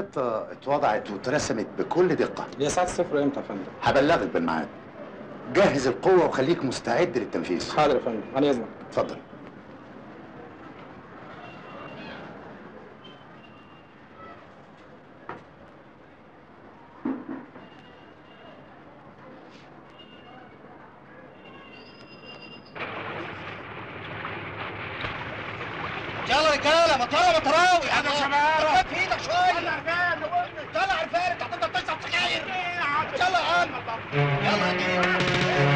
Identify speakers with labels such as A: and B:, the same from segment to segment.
A: الخطة اتوضعت واترسمت بكل دقة
B: هي ساعة الصفر امتى يا فندم؟
A: هبلغك بالميعاد جهز القوة وخليك مستعد للتنفيذ
B: حاضر يا فندم عن اذنك
A: اتفضل
C: يلا رجاله مطره مطراوي يا شباب في ايدك شويه طلع عرفان انت هتفضل تشرب سجاير يلا يا عم يلا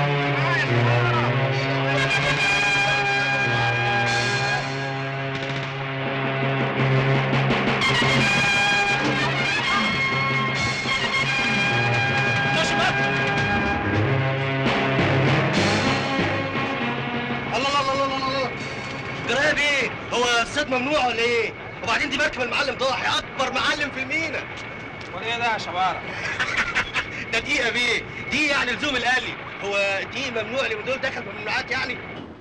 C: الله الله الله الله الله جراب ايه؟ هو الصيد ممنوع ولا ايه؟ وبعدين دي مركب المعلم ضاحي اكبر معلم في المينا
B: وايه ده يا شباب؟
C: ده دقيقة بيه دي يعني لزوم القلي هو دي ممنوع اللي من دول دخل ممنوعات يعني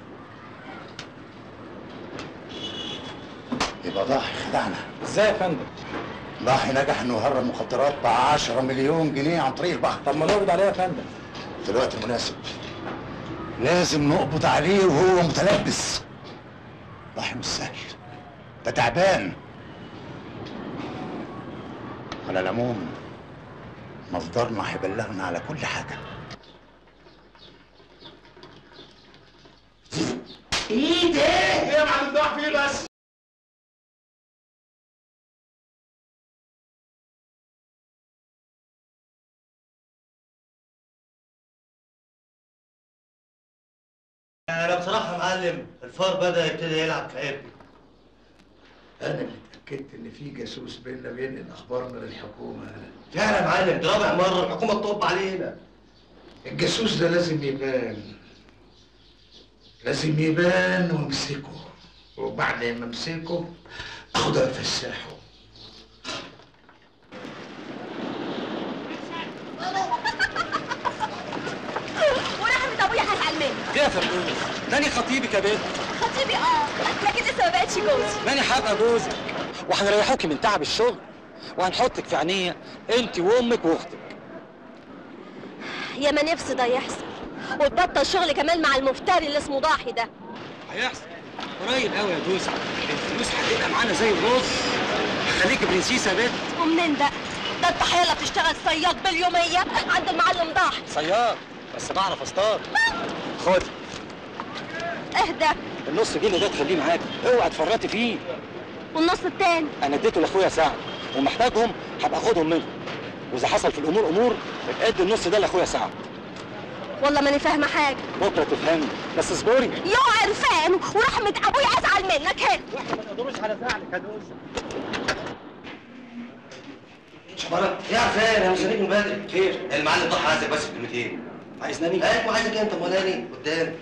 A: يبقى ضاحي خدعنا
B: ازاي يا فندم؟
A: ضاحي نجح انه يهرب مخدرات ب 10 مليون جنيه عن طريق البحر
B: طب ما نقبض عليه يا فندم
A: في الوقت المناسب لازم نقبض عليه وهو متلبس ضاحي مش سهل ده تعبان على العموم مصدرنا هيبلغنا على كل حاجه
C: ايه ده؟ ايه يا معلم ضاح فيه بس؟ انا بصراحة يا معلم الفار بدأ يبتدي يلعب في عيبي
D: انا اللي اتاكدت ان في جاسوس بيننا بينقل اخبارنا للحكومه
C: فعلا يا معلم دي رابع مرة الحكومة تطب علينا
D: الجاسوس ده لازم يبان لازم يبان وامسكه وبعد ما امسكه اخده افسحه
E: ورحمة ابويا هزعل مني
F: ايه يا فردوس تاني خطيبك يا بنت
E: خطيبي اه لكن لسه ما بقتش جوزي
F: ماني هبقى جوزك وهنريحوكي من تعب الشغل وهنحطك في عينيا انت وامك واختك
E: يا ما نفسي ده يحصل وتبطل شغل كمان مع المفتري اللي اسمه ضاحي ده
F: هيحصل قريب قوي يا دوسة الفلوس هتبقى معانا زي الرز خليكي برنسيسة يا بنت
E: ومنين بقى؟ ده انت حيالة بتشتغل صياد باليومية عند المعلم ضاحي
F: صياد بس بعرف اصطاد خد
E: اهدى
F: النص جنيه ده تخليه معاك اوعى تفرطي فيه
E: والنص التاني
F: انا اديته لاخويا سعد ومحتاجهم هبقى اخدهم منه واذا حصل في الامور امور يبقى ادي النص ده لاخويا سعد
E: والله ماني فاهمة حاجة
F: بكره تفهمي بس اصبري
E: يا عرفان ورحمة ابويا ازعل منك هنا
F: واحنا ما نقدروش على زعلك يا دوسة
C: شباب يا عفان انا مستنيك من بدري
F: خير
C: المعلم ضحى عايزك بس في كلمتين
F: عايزني أني؟
C: ايوه عايزك انت مولانا قدام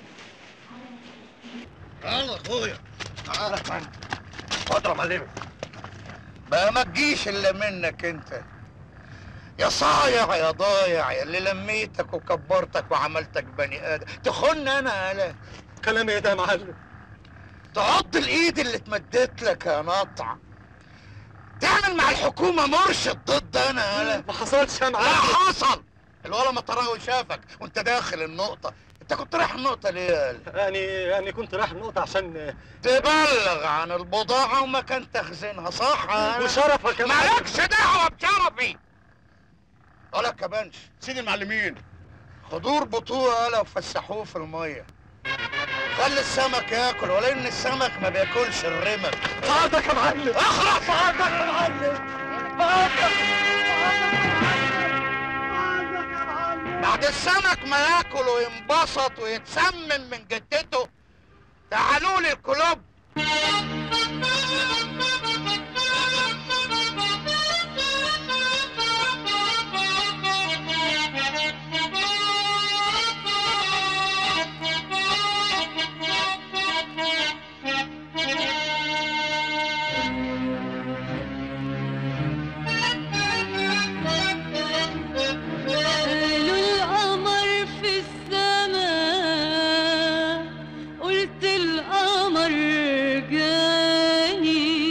C: يلا اخويا تعالى تعالى اتفضل يا معلمي
D: بقى ما تجيش الا منك انت يا صايع يا ضايع يا اللي لميتك وكبرتك وعملتك بني ادم تخن انا يالا
F: كلام ايه ده يا معلم
D: تعض الايد اللي اتمدت لك يا نطع تعمل مع الحكومه مرشد ضد انا يالا
F: ما حصلش يا
D: لا حصل الولا مطراوي شافك وانت داخل النقطه انت كنت رايح النقطه ليه يالا
F: يعني يعني كنت رايح النقطة عشان
D: تبلغ عن البضاعه ومكان تخزينها صح يالا؟
F: وشرفك يا معلم
D: مالكش دعوه بشرفي ولا كبنش سيد المعلمين خدور بطوه يالا وفسحوه في الميه خلي السمك ياكل ولا ان السمك ما بياكلش الرمل
F: سعادتك يا معلم
D: اخرس سعادتك يا معلم بعد السمك ما ياكل وينبسط ويتسمم من جدته تعالوا لي الكلوب
G: قالوا القمر في السماء قلت القمر جاني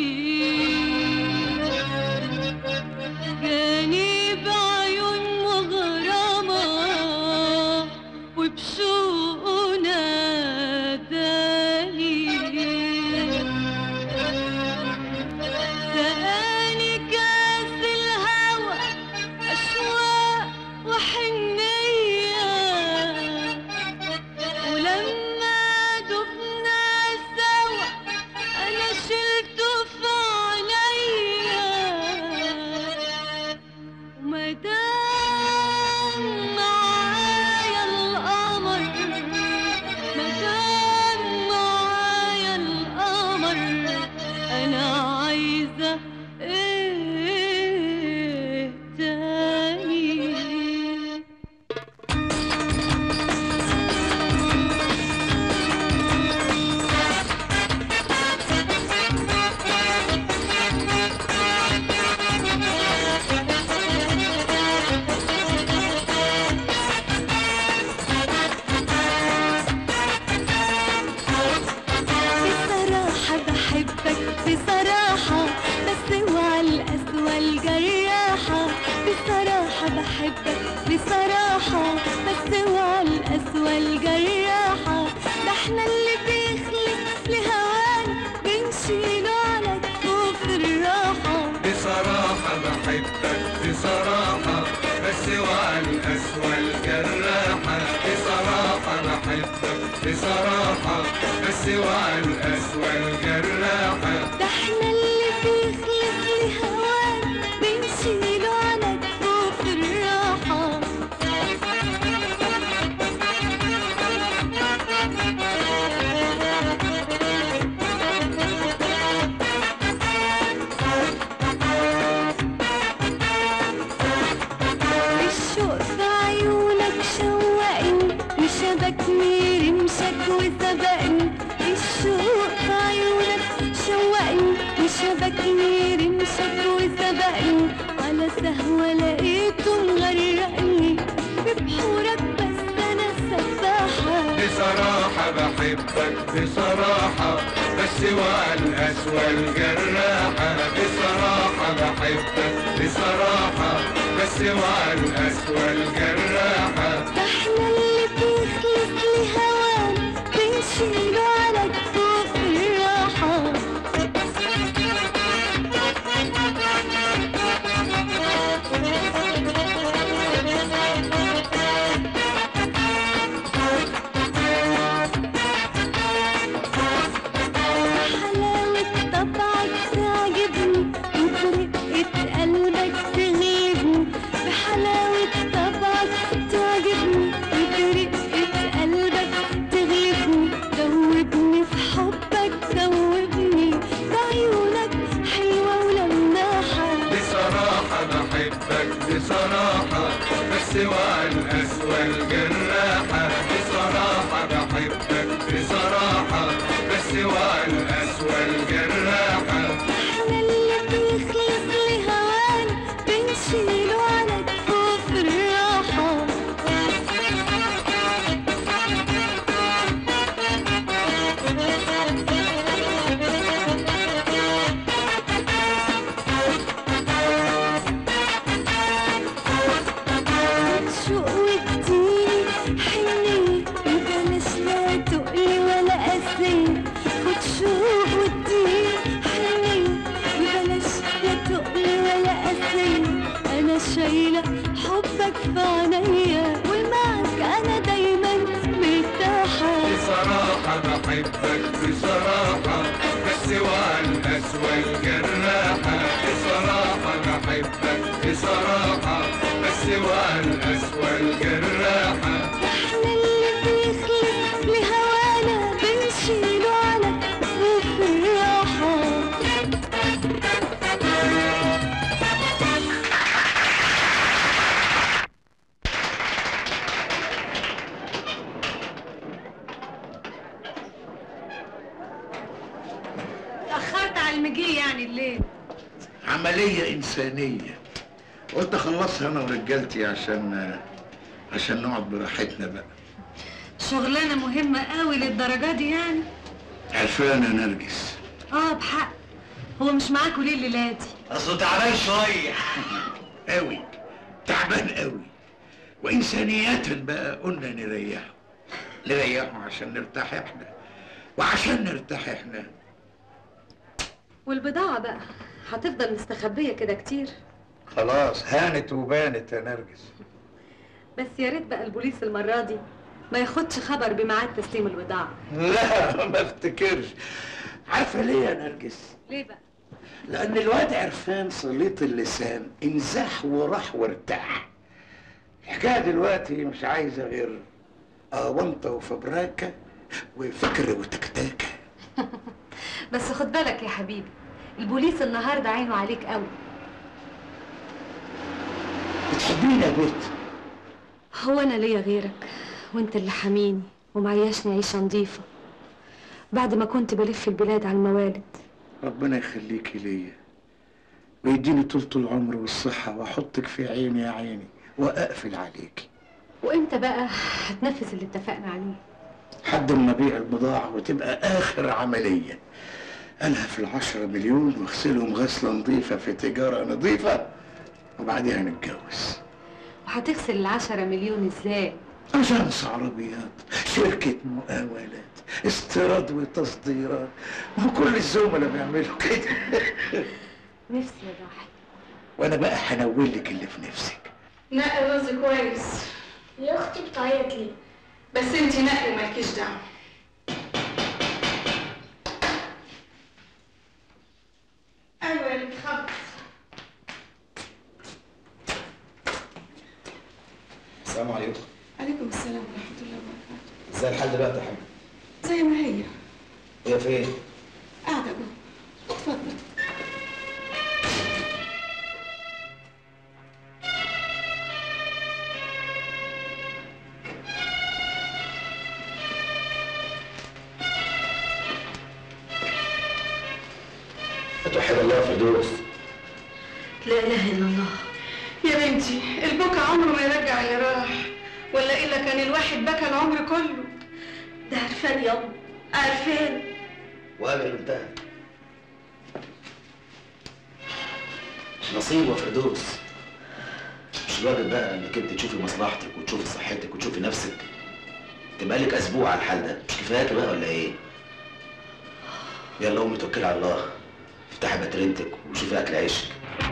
G: راحة بس اوعى القسوة الجراحة ده احنا اللي بيخلص لهوانا بنشيله على كفوف الراحة
H: بصراحة بحبك بصراحة بس وعلى القسوة الجراحة بصراحة بحبك بصراحة بس وعلى القسوة الجراحة
G: ده احنا اللي بيخلص لهوانا بنشيله على كفوف الراحة الشوق في عيونك شوقني وشبكني رمشك وسبقني الشوق في عيونك شوقني وشبكني رمشك وسبقني على سهوة لقيته مغرقني ببحورك بس أنا سباحة
H: بصراحة بحبك بصراحة بس وعلى القسوة الجراحة بصراحة بحبك بصراحة بس وعلى القسوة الجراحة
G: ده احنا اللي بيخلص لهوانا بنشيله على كفوف الراحة حلاوة طبعك تعجبني وبرقة قلبك تغلبني بحلاوة طبعك تعجبني وبرقة قلبك تغلبني دوبني في حبك دوبني بعيونك حلوة ولماحة
H: بصراحة بحبك بصراحة بس وعلى القسوة الجراحة بصراحة بحبك بصراحة بس وعلى القسوة الجراحة
G: احنا اللي بيخلص لهوانا بنشيله على كفوف الراحة شوق واديني حنية وبلاش لا تقلي ولا قاسية خد شوق واديني حنية وبلاش لا تقلي ولا قاسية أنا شايلة حبك في عينيا ومعك أنا دايما مرتاحة
H: بصراحة بحبك بصراحة بس وعلى القسوة الجراحة بصراحة بحبك بصراحة بس وعلى القسوة الجراحة
G: احنا اللي بيخلص لهوانا بنشيله على كفوف الراحة
E: اتأخرت على المجي يعني الليل
D: عملية إنسانية قلت أخلصها أنا ورجالتي عشان عشان نقعد براحتنا بقى
E: شغلانة مهمة قوي للدرجة دي يعني
D: عرفان يا نرجس
E: اه بحق هو مش معاكوا ليه الليلة دي
A: اصله تعبان شويه
D: قوي تعبان قوي وإنسانيات بقى قلنا نريحه نريحه عشان نرتاح احنا وعشان نرتاح احنا
E: والبضاعة بقى هتفضل مستخبية كده كتير
D: خلاص هانت وبانت يا نرجس
E: بس يا ريت بقى البوليس المرة دي ما ياخدش خبر بميعاد تسليم البضاعة
D: لا ما افتكرش عارفة ليه يا نرجس؟
E: ليه بقى؟
D: لأن الواد عرفان سليط اللسان انزاح وراح وارتاح الحكاية دلوقتي مش عايزة غير أونطة وفبراكة وفكر وتكتاكة
E: بس خد بالك يا حبيبي البوليس النهاردة عينه عليك قوي
D: بتحبيني يا بنت
E: هو انا ليا غيرك وانت اللي حاميني ومعيشني عيشة نظيفة بعد ما كنت بلف البلاد على الموالد
D: ربنا يخليكي ليا ويديني طولة العمر والصحة وأحطك في عيني يا عيني وأقفل عليكي
E: وامتى بقى هتنفذ اللي اتفقنا عليه
D: لحد ما أبيع البضاعة وتبقى آخر عملية أنا في العشرة مليون واغسلهم غسلة نظيفة في تجارة نظيفة وبعديها نتجوز
E: وهتغسل العشرة مليون ازاي
A: أجانس عربيات شركة مقاولات استيراد وتصديرات ما هو كل الزملاء بيعملوا كده
E: نفسي يا ضاحي
A: وأنا بقى هنول لك اللي في نفسك
I: نقي الرز كويس
G: يا اختي بتعيط ليه
I: بس انتي نقي مالكيش دعوه ايوه يا بنت خبز
B: السلام عليكم
I: عليكم السلام ورحمه الله وبركاته
B: ازاي الحال دلوقتي يا حاج
I: زي ما هي
B: هي فين
I: قاعده جوه اتفضل
B: توحد الله فردوس
E: لا اله الا الله
I: يا بنتي البكا عمره ما يرجع اللي راح ولا الا كان الواحد بكى العمر كله
E: ده عرفان يابا عرفان
F: وقابل بنتها نصيب وفردوس مش الواجب بقى انك انت تشوفي مصلحتك وتشوفي صحتك وتشوفي نفسك تبقى لك اسبوع على الحال ده مش كفاياكي بقى ولا ايه يلا قومي توكلي على الله افتحي باترينتك وشوفي اكل عيشك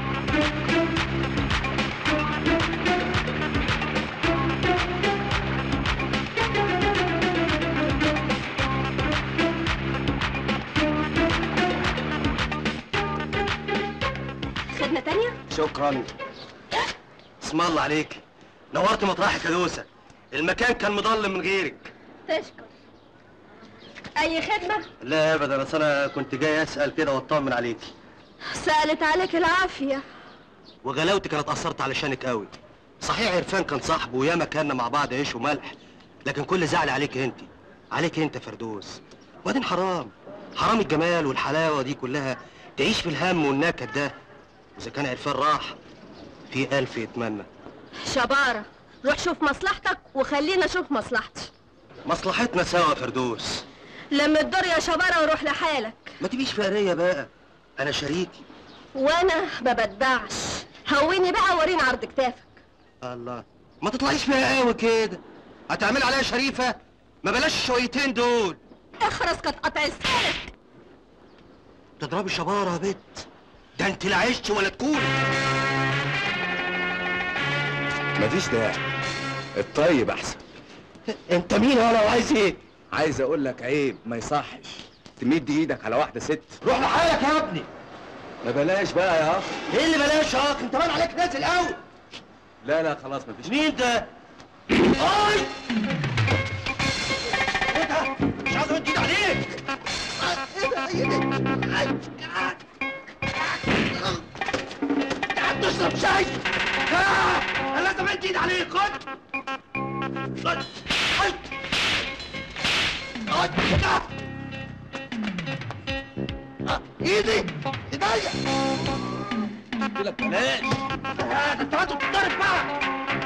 E: خدمة تانية؟
F: شكرا اسم الله عليك نورت مطرحك يا دوسة المكان كان مضلم من غيرك
E: تشكر أي خدمة؟
F: لا ابدا بس انا كنت جاي اسال كده واطمن عليكي
E: سألت عليك العافية
F: وغلاوتي كانت اثرت علشانك قوي صحيح عرفان كان صاحبه وياما كنا مع بعض عيش وملح لكن كل زعل عليك انت عليك انت فردوس وبعدين حرام حرام الجمال والحلاوه دي كلها تعيش في الهم والنكد ده واذا كان عرفان راح في الف يتمنى
E: شبارة روح شوف مصلحتك وخلينا اشوف مصلحتي
F: مصلحتنا سوا يا فردوس
E: لما تدور يا شبارة وروح لحالك
F: ما تبيش فقريه بقى انا شريكي
E: وانا ما بدعش هوني بقى وريني عرض كتافك
F: الله ما تطلعيش فيها قوي كده هتعمل عليها شريفه ما بلاش الشويتين دول
E: اخرس كانت قطع لسانك
F: تضربي شبارة يا بت ده انت لا عشت ولا تكون
J: مفيش داعي الطيب احسن
F: انت مين وانا وعايز ايه
J: عايز اقول لك عيب ما يصحش تمد ايدك على واحده ست
F: روح لحالك يا ابني
J: ما بلاش بقى يا اخ
F: ايه اللي بلاش يا اخ انت باين عليك نازل قوي
J: لا لا خلاص مفيش
F: مين ده اي ايه ده مش عايز امد ايد عليك ايه ده ايه ده أي. قاعد تشرب شاي آه، انا لازم امد ايد عليك خد خد أي. أي. آه. آه، ايدي ايديا قلت لك بلاش آه، ده انت لازم تتضرب بقى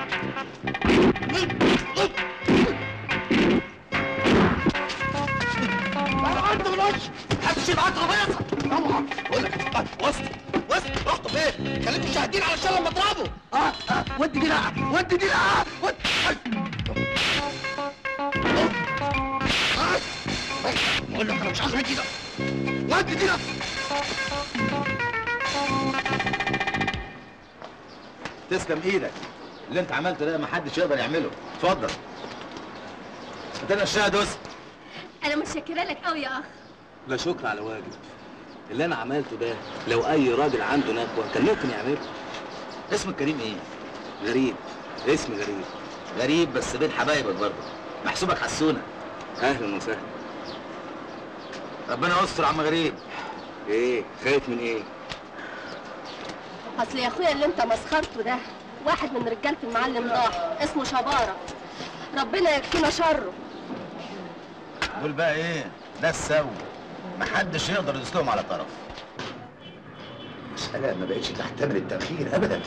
F: انا انت من وش همشي معاك غبيصه طبعا بقول لك وسط وسط رحتوا فين؟ خليكم شاهدين علشان لما اضربه اه اه ودي دي لا ودي دي لا ودي بقول لك انا مش عايز ودي ده ودي دي لا
J: تسلم ايدك اللي انت عملته ده محدش يقدر يعمله اتفضل هاتلنا الشاي يا دوس
E: انا متشكرة لك قوي يا اخ
J: لا شكر على واجب اللي انا عملته ده لو اي راجل عنده نخوه كان ممكن يعمله اسمك كريم ايه غريب اسم غريب غريب بس بين حبايبك برضه محسوبك حسونه اهلا وسهلا ربنا يستر يا عم غريب ايه خايف من ايه
E: اصل يا اخويا اللي انت مسخرته ده واحد من رجالة المعلم ضاح اسمه شبارة ربنا يكفينا شره
J: دول بقى ايه ناس سوي محدش يقدر يسلقهم على طرف
A: مسألة ما بقتش تحتمل التأخير أبدا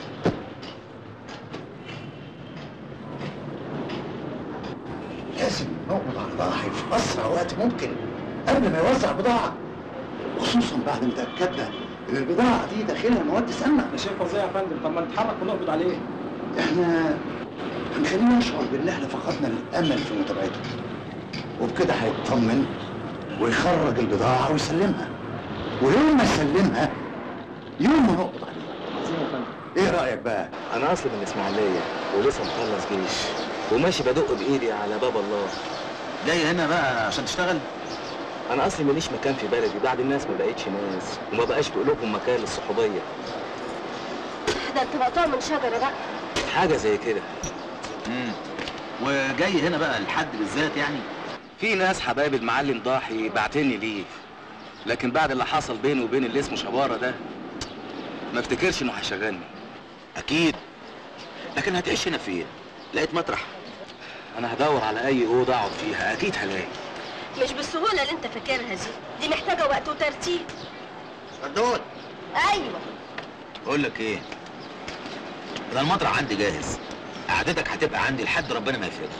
A: لازم نقبض على ضاحي في أسرع وقت ممكن قبل ما يوزع بضاعة خصوصا بعد ما تأكدنا إن البضاعة دي داخلها مواد سامة
B: ده شيء فظيع يا فندم طب ما نتحرك ونقبض عليه
A: احنا هنخليه يشعر بان احنا فقدنا الامل في متابعته وبكده هيطمن ويخرج البضاعة ويسلمها ويوم ما يسلمها يوم ما نقبض عليه ايه رأيك بقى؟
J: انا اصلي من الاسماعيليه ولسه مخلص جيش وماشي بدق بايدي على باب الله
B: جاي هنا بقى عشان تشتغل
J: انا اصلي ماليش مكان في بلدي بعد الناس ما بقتش ناس وما بقاش في قلوبهم مكان للصحوبيه
E: ده انت مقطوع من شجره بقى
J: حاجه زي كده
B: امم وجاي هنا بقى لحد بالذات يعني
J: في ناس حبايب المعلم ضاحي بعتني ليه لكن بعد اللي حصل بيني وبين اللي اسمه شباره ده ما افتكرش انه هيشغلني
B: اكيد لكن هتعيش هنا فين لقيت مطرح
J: انا هدور على اي اوضه اقعد فيها اكيد هلاقي
E: مش بالسهوله اللي انت فاكرها دي دي محتاجه وقت وترتيب
B: فردون
E: ايوه
B: بقول لك ايه ده المطرح عندي جاهز قعدتك هتبقى عندي لحد ربنا ما يفرجها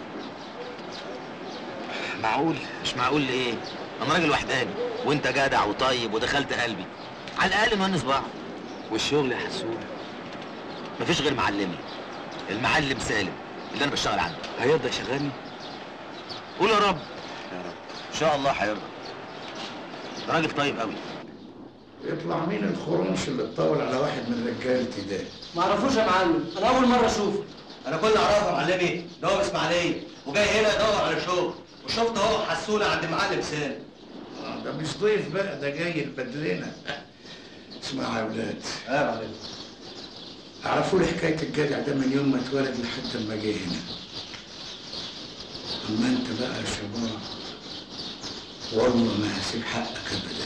B: معقول مش معقول ليه انا راجل وحداني وانت جدع وطيب ودخلت قلبي على الاقل نونس بعض
J: والشغل يا حسون
B: مفيش غير معلمي المعلم سالم اللي انا بشتغل عنده
J: هيرضى يشغلني
B: قول يا رب
J: يا رب
B: ان شاء الله هيرضى ده راجل طيب قوي
A: يطلع مين الخرنش اللي اتطول على واحد من رجالتي ده؟
F: ما اعرفوش يا معلم انا اول مره اشوفه انا كل اللي اعرفه يا معلمي ان هو اسماعيليه وجاي هنا يدور على شغل وشفت اهو حسونه عند المعلم سالم
A: آه، ده مش ضيف بقى ده جاي البدلنا اسمعوا يا ولاد
F: اه يا معلم
A: عرفوا لي حكايه الجدع ده من يوم ما اتولد لحد ما جه هنا اما انت بقى يا شباب والله ما هسيب حقك ابدا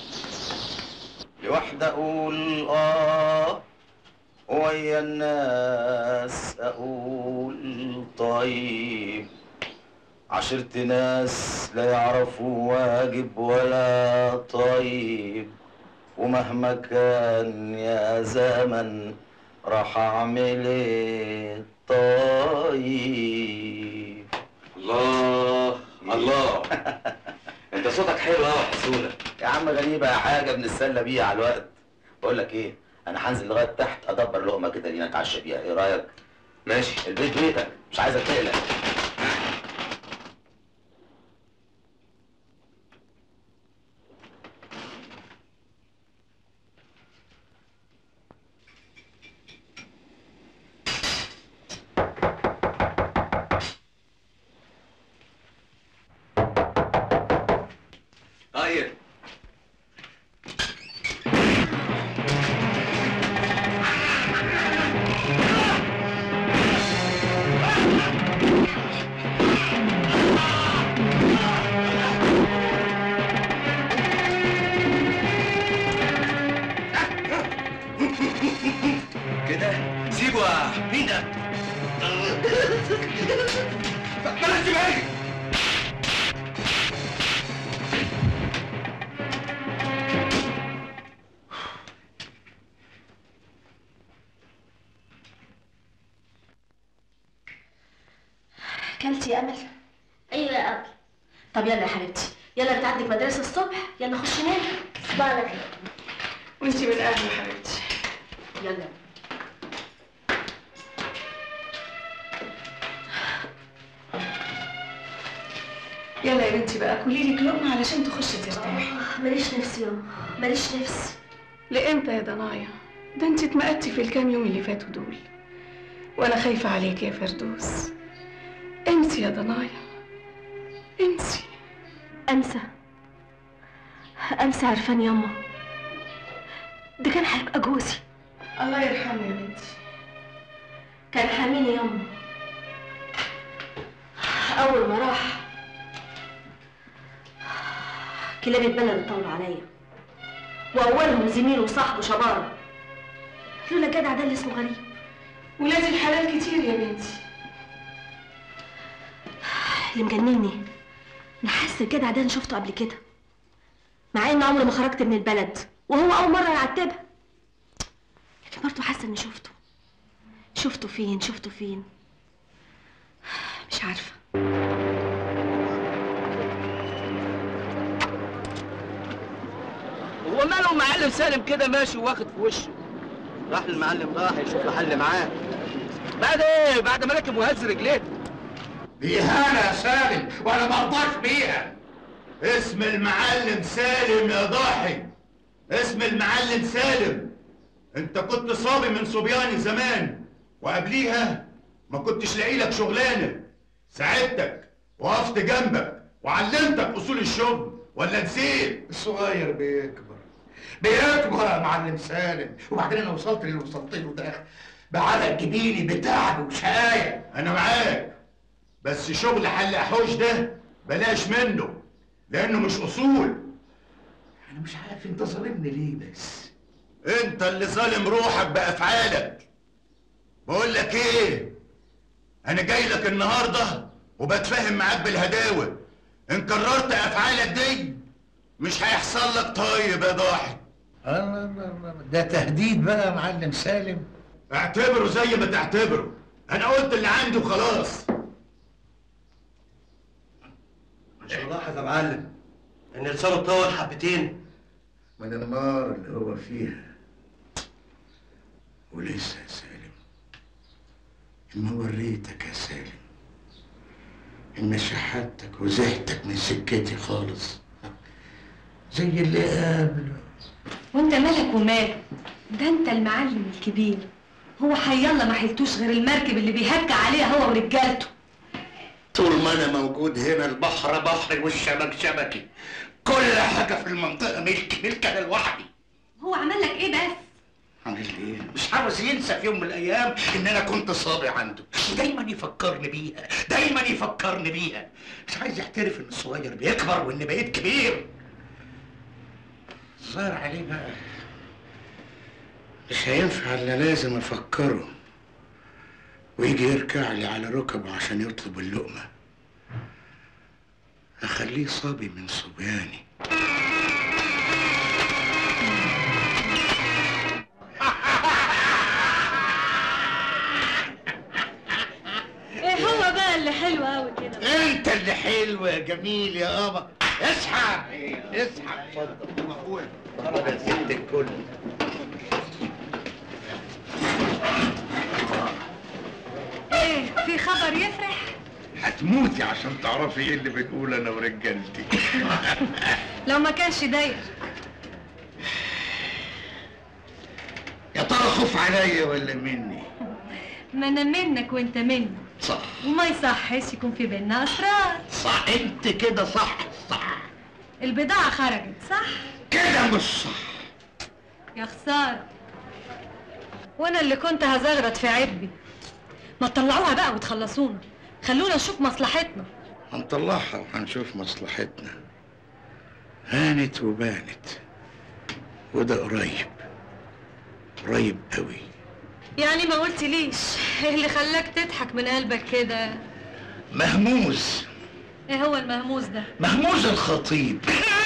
B: لوحدة أقول آه ويا الناس أقول طيب عشرت ناس لا يعرفوا واجب ولا طيب ومهما كان يا زمن راح أعمل إيه طيب
J: الله الله انت صوتك حلو قوي يا حسونه
B: يا عم غريبة يا حاجة بنتسلى بيها على الوقت بقول لك ايه انا هنزل لغاية تحت ادبر لقمة كده لينا نتعشى بيها ايه رأيك
J: ماشي
B: البيت بيتك مش عايزك تقلق
J: طيب كده سيبه يا مين ده؟ بلاش تبعد
E: كلتي يا امل
G: ايوه يا ابي
E: طب يلا يا حبيبتي يلا انت عندك مدرسه الصبح يلا خشي نام
G: صباح الخير
I: وانتي من اهل حبيبتي
E: يلا
I: يلا يا بنتي بقى كلي لك لقمه علشان تخشي ترتاحي
E: ماليش نفس يوم ماليش نفس
I: لامتى يا ضنايا ده انت اتمقتي في الكام يوم اللي فاتوا دول وانا خايفه عليك يا فردوس انسي يا ضنايا انسي
E: انسى انسى عرفان ياما ده كان هيبقى جوزي
I: الله يرحمه يا بنتي
E: كان حاميني ياما اول ما راح كلاب البلد طولوا عليا واولهم زميله وصاحبه شباره لولا الجدع ده اللي اسمه غريب
I: ولاد الحلال كتير يا بنتي
E: اللي مجنني انا حاسه الجدع ده انا شفته قبل كده مع ان عمري ما خرجت من البلد وهو اول مره يعتبها لكن برضه حاسه اني شفته شفته فين شفته فين مش عارفه
F: هو ماله المعلم سالم كده ماشي واخد في وشه راح للمعلم راح يشوف له حل معاه
J: بعد ايه بعد ما ركب وهز رجليه
D: دي اهانه يا سالم وانا ما ارضاش بيها
A: اسم المعلم سالم يا ضاحي اسم المعلم سالم انت كنت صبي من صبياني زمان وقبليها ما كنتش لاقي لك شغلانه ساعدتك وقفت جنبك وعلمتك اصول الشغل ولا نسيت
D: الصغير بيكبر بيكبر يا معلم سالم وبعدين انا وصلت للي وصلت له ده بعرق جبيني بتعب وشقايه
A: انا معاك بس شغل حل احوش ده بلاش منه لانه مش اصول
D: انا مش عارف انت ظالمني ليه بس
A: انت اللي ظالم روحك بافعالك بقول لك ايه انا جاي لك النهارده وبتفاهم معاك بالهداوه ان كررت افعالك دي مش هيحصل لك طيب يا ضاحي
D: الله الله الله ده تهديد بقى يا معلم سالم
A: اعتبره زي ما تعتبره انا قلت اللي عندي وخلاص
F: مش ملاحظ يا معلم ان لسانه اتطور حبتين
D: من النار اللي هو فيها ولسه يا سالم اما وريتك يا سالم ان شحاتك وزهتك من سكتي خالص زي اللي قابله
E: وانت مالك وماله ده انت المعلم الكبير هو حيالله ما حيلتوش غير المركب اللي بيهكى عليها هو ورجالته
D: طول ما انا موجود هنا البحر بحري والشبك شبكي كل حاجه في المنطقه ملك ملك انا لوحدي
E: هو عمل لك ايه بس
D: عامل ايه؟ مش عاوز ينسى في يوم من الايام ان انا كنت صابي عنده ودايما يفكرني بيها دايما يفكرني بيها مش عايز يعترف ان الصغير بيكبر وان بقيت كبير ظاهر عليه بقى مش هينفع الا لازم افكره ويجي يركع لي على ركبه عشان يطلب اللقمه اخليه صبي من صبياني
E: ايه هو بقى اللي حلو قوي كده
D: انت اللي حلو يا جميل يا قمر اصحى اصحى اتفضل مقبول يا ست الكل
E: ايه في خبر يفرح
D: هتموتي عشان تعرفي ايه اللي بنقول انا ورجالتي
E: لو ما كانش ضايق
D: يا ترى خوف عليا ولا مني
E: ما انا منك وانت مني
D: صح
E: وما يصحش يكون في بينا اسرار
D: صح انت كده صح صح
E: البضاعة خرجت صح
D: كده مش صح
E: يا خسارة وانا اللي كنت هزغرط في عبي ما تطلعوها بقى وتخلصونا خلونا نشوف مصلحتنا
D: هنطلعها وهنشوف مصلحتنا هانت وبانت وده قريب قريب قوي
E: يعني ما قلت ليش ايه اللي خلاك تضحك من قلبك كده
D: مهموز
E: ايه هو المهموس ده
D: مهموز الخطيب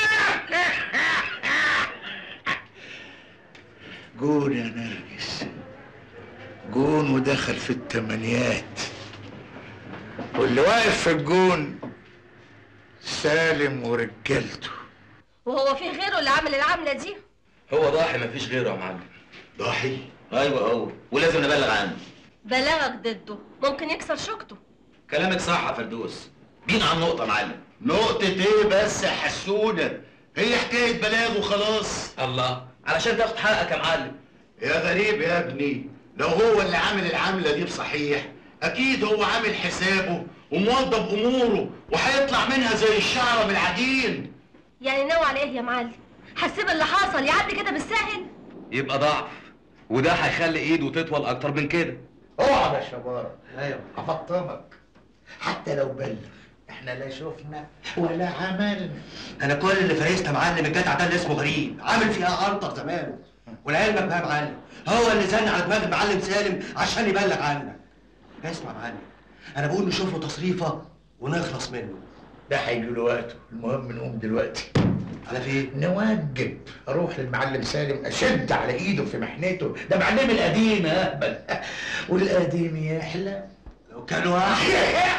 D: جون يا نرجس جون ودخل في التمانيات واللي واقف في الجون سالم ورجالته
E: وهو في غيره اللي عامل العملة دي
B: هو ضاحي مفيش غيره يا معلم
A: ضاحي
B: ايوه هو ولازم نبلغ عنه
E: بلاغك ضده ممكن يكسر شوكته
B: كلامك صح يا فردوس جينا على النقطه يا معلم
A: نقطة ايه بس يا حسونة هي حكاية بلاغ وخلاص
J: الله علشان تاخد حقك يا معلم
A: يا غريب يا ابني لو هو اللي عامل العملة دي بصحيح أكيد هو عامل حسابه وموضب أموره وهيطلع منها زي الشعرة من العجين
E: يعني ناوي على ايه يا معلم هسيب اللي حصل يعدي كده بالسهل
J: يبقى ضعف وده هيخلي ايده تطول اكتر من كده
D: اقعد يا شباب
F: ايوه
D: هفطمك حتى لو بلغ احنا لا شفنا ولا عملنا
F: انا كل اللي فايزنا معلم الجدع ده اللي اسمه غريب عامل فيها ارطغ زمانه ولعلمك بقى يا معلم هو اللي زن على دماغ المعلم سالم عشان يبلغ عنك اسمع يا معلم انا بقول نشوف له تصريفه ونخلص منه
D: ده هيجي له وقته المهم نقوم دلوقتي
F: على فين
D: نوجب اروح للمعلم سالم اشد على ايده في محنته ده معلم القديم يا اهبل والقديم يحلى
F: لو كان واحد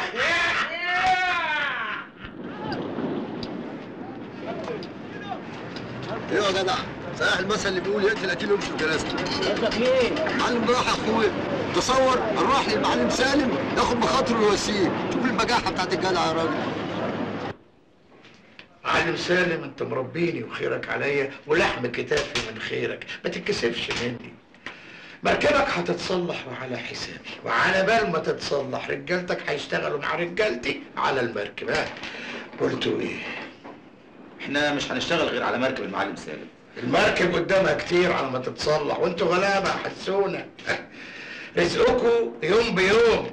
K: ايوه يا جدع صحيح المثل اللي بيقول يقتل قتيل ويمشي بجنازته قصدك ايه؟ معلم راح اخويا تصور نروح للمعلم سالم ياخد بخاطره الوسيم شوف البجاحه بتاعت الجدع يا راجل
D: معلم سالم انت مربيني وخيرك عليا ولحم كتافي من خيرك ما تتكسفش مني مركبك هتتصلح وعلى حسابي وعلى بال ما تتصلح رجالتك هيشتغلوا مع رجالتي على المركب ها قلتوا ايه
B: احنا مش هنشتغل غير على مركب المعلم سالم
D: المركب قدامها كتير على ما تتصلح وانتوا غلابه حسونا رزقكم يوم بيوم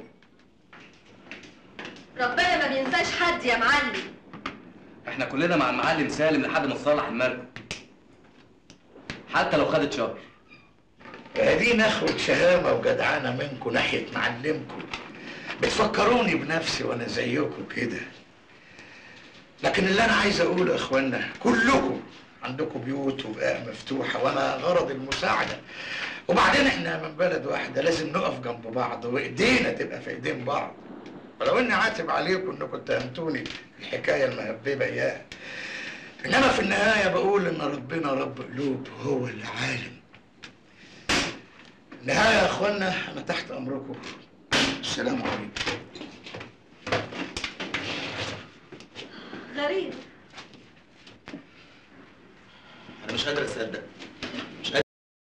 E: ربنا ما بينساش حد يا معلم
J: احنا كلنا مع المعلم سالم لحد ما تصلح المركب حتى لو خدت شهر
D: دي نخوة شهامة وجدعانة منكم ناحية معلمكم بتفكروني بنفسي وانا زيكم كده لكن اللي انا عايز اقوله يا اخوانا كلكم عندكم بيوت وبقى مفتوحة وانا غرض المساعدة وبعدين احنا من بلد واحدة لازم نقف جنب بعض وايدينا تبقى في ايدين بعض ولو اني عاتب عليكم انكم اتهمتوني الحكاية المهببة اياها انما في النهاية بقول ان ربنا رب قلوب وهو اللي عالم النهاية يا اخوانا انا تحت امركم السلام عليكم
E: غريب
B: انا مش قادر اصدق مش قادر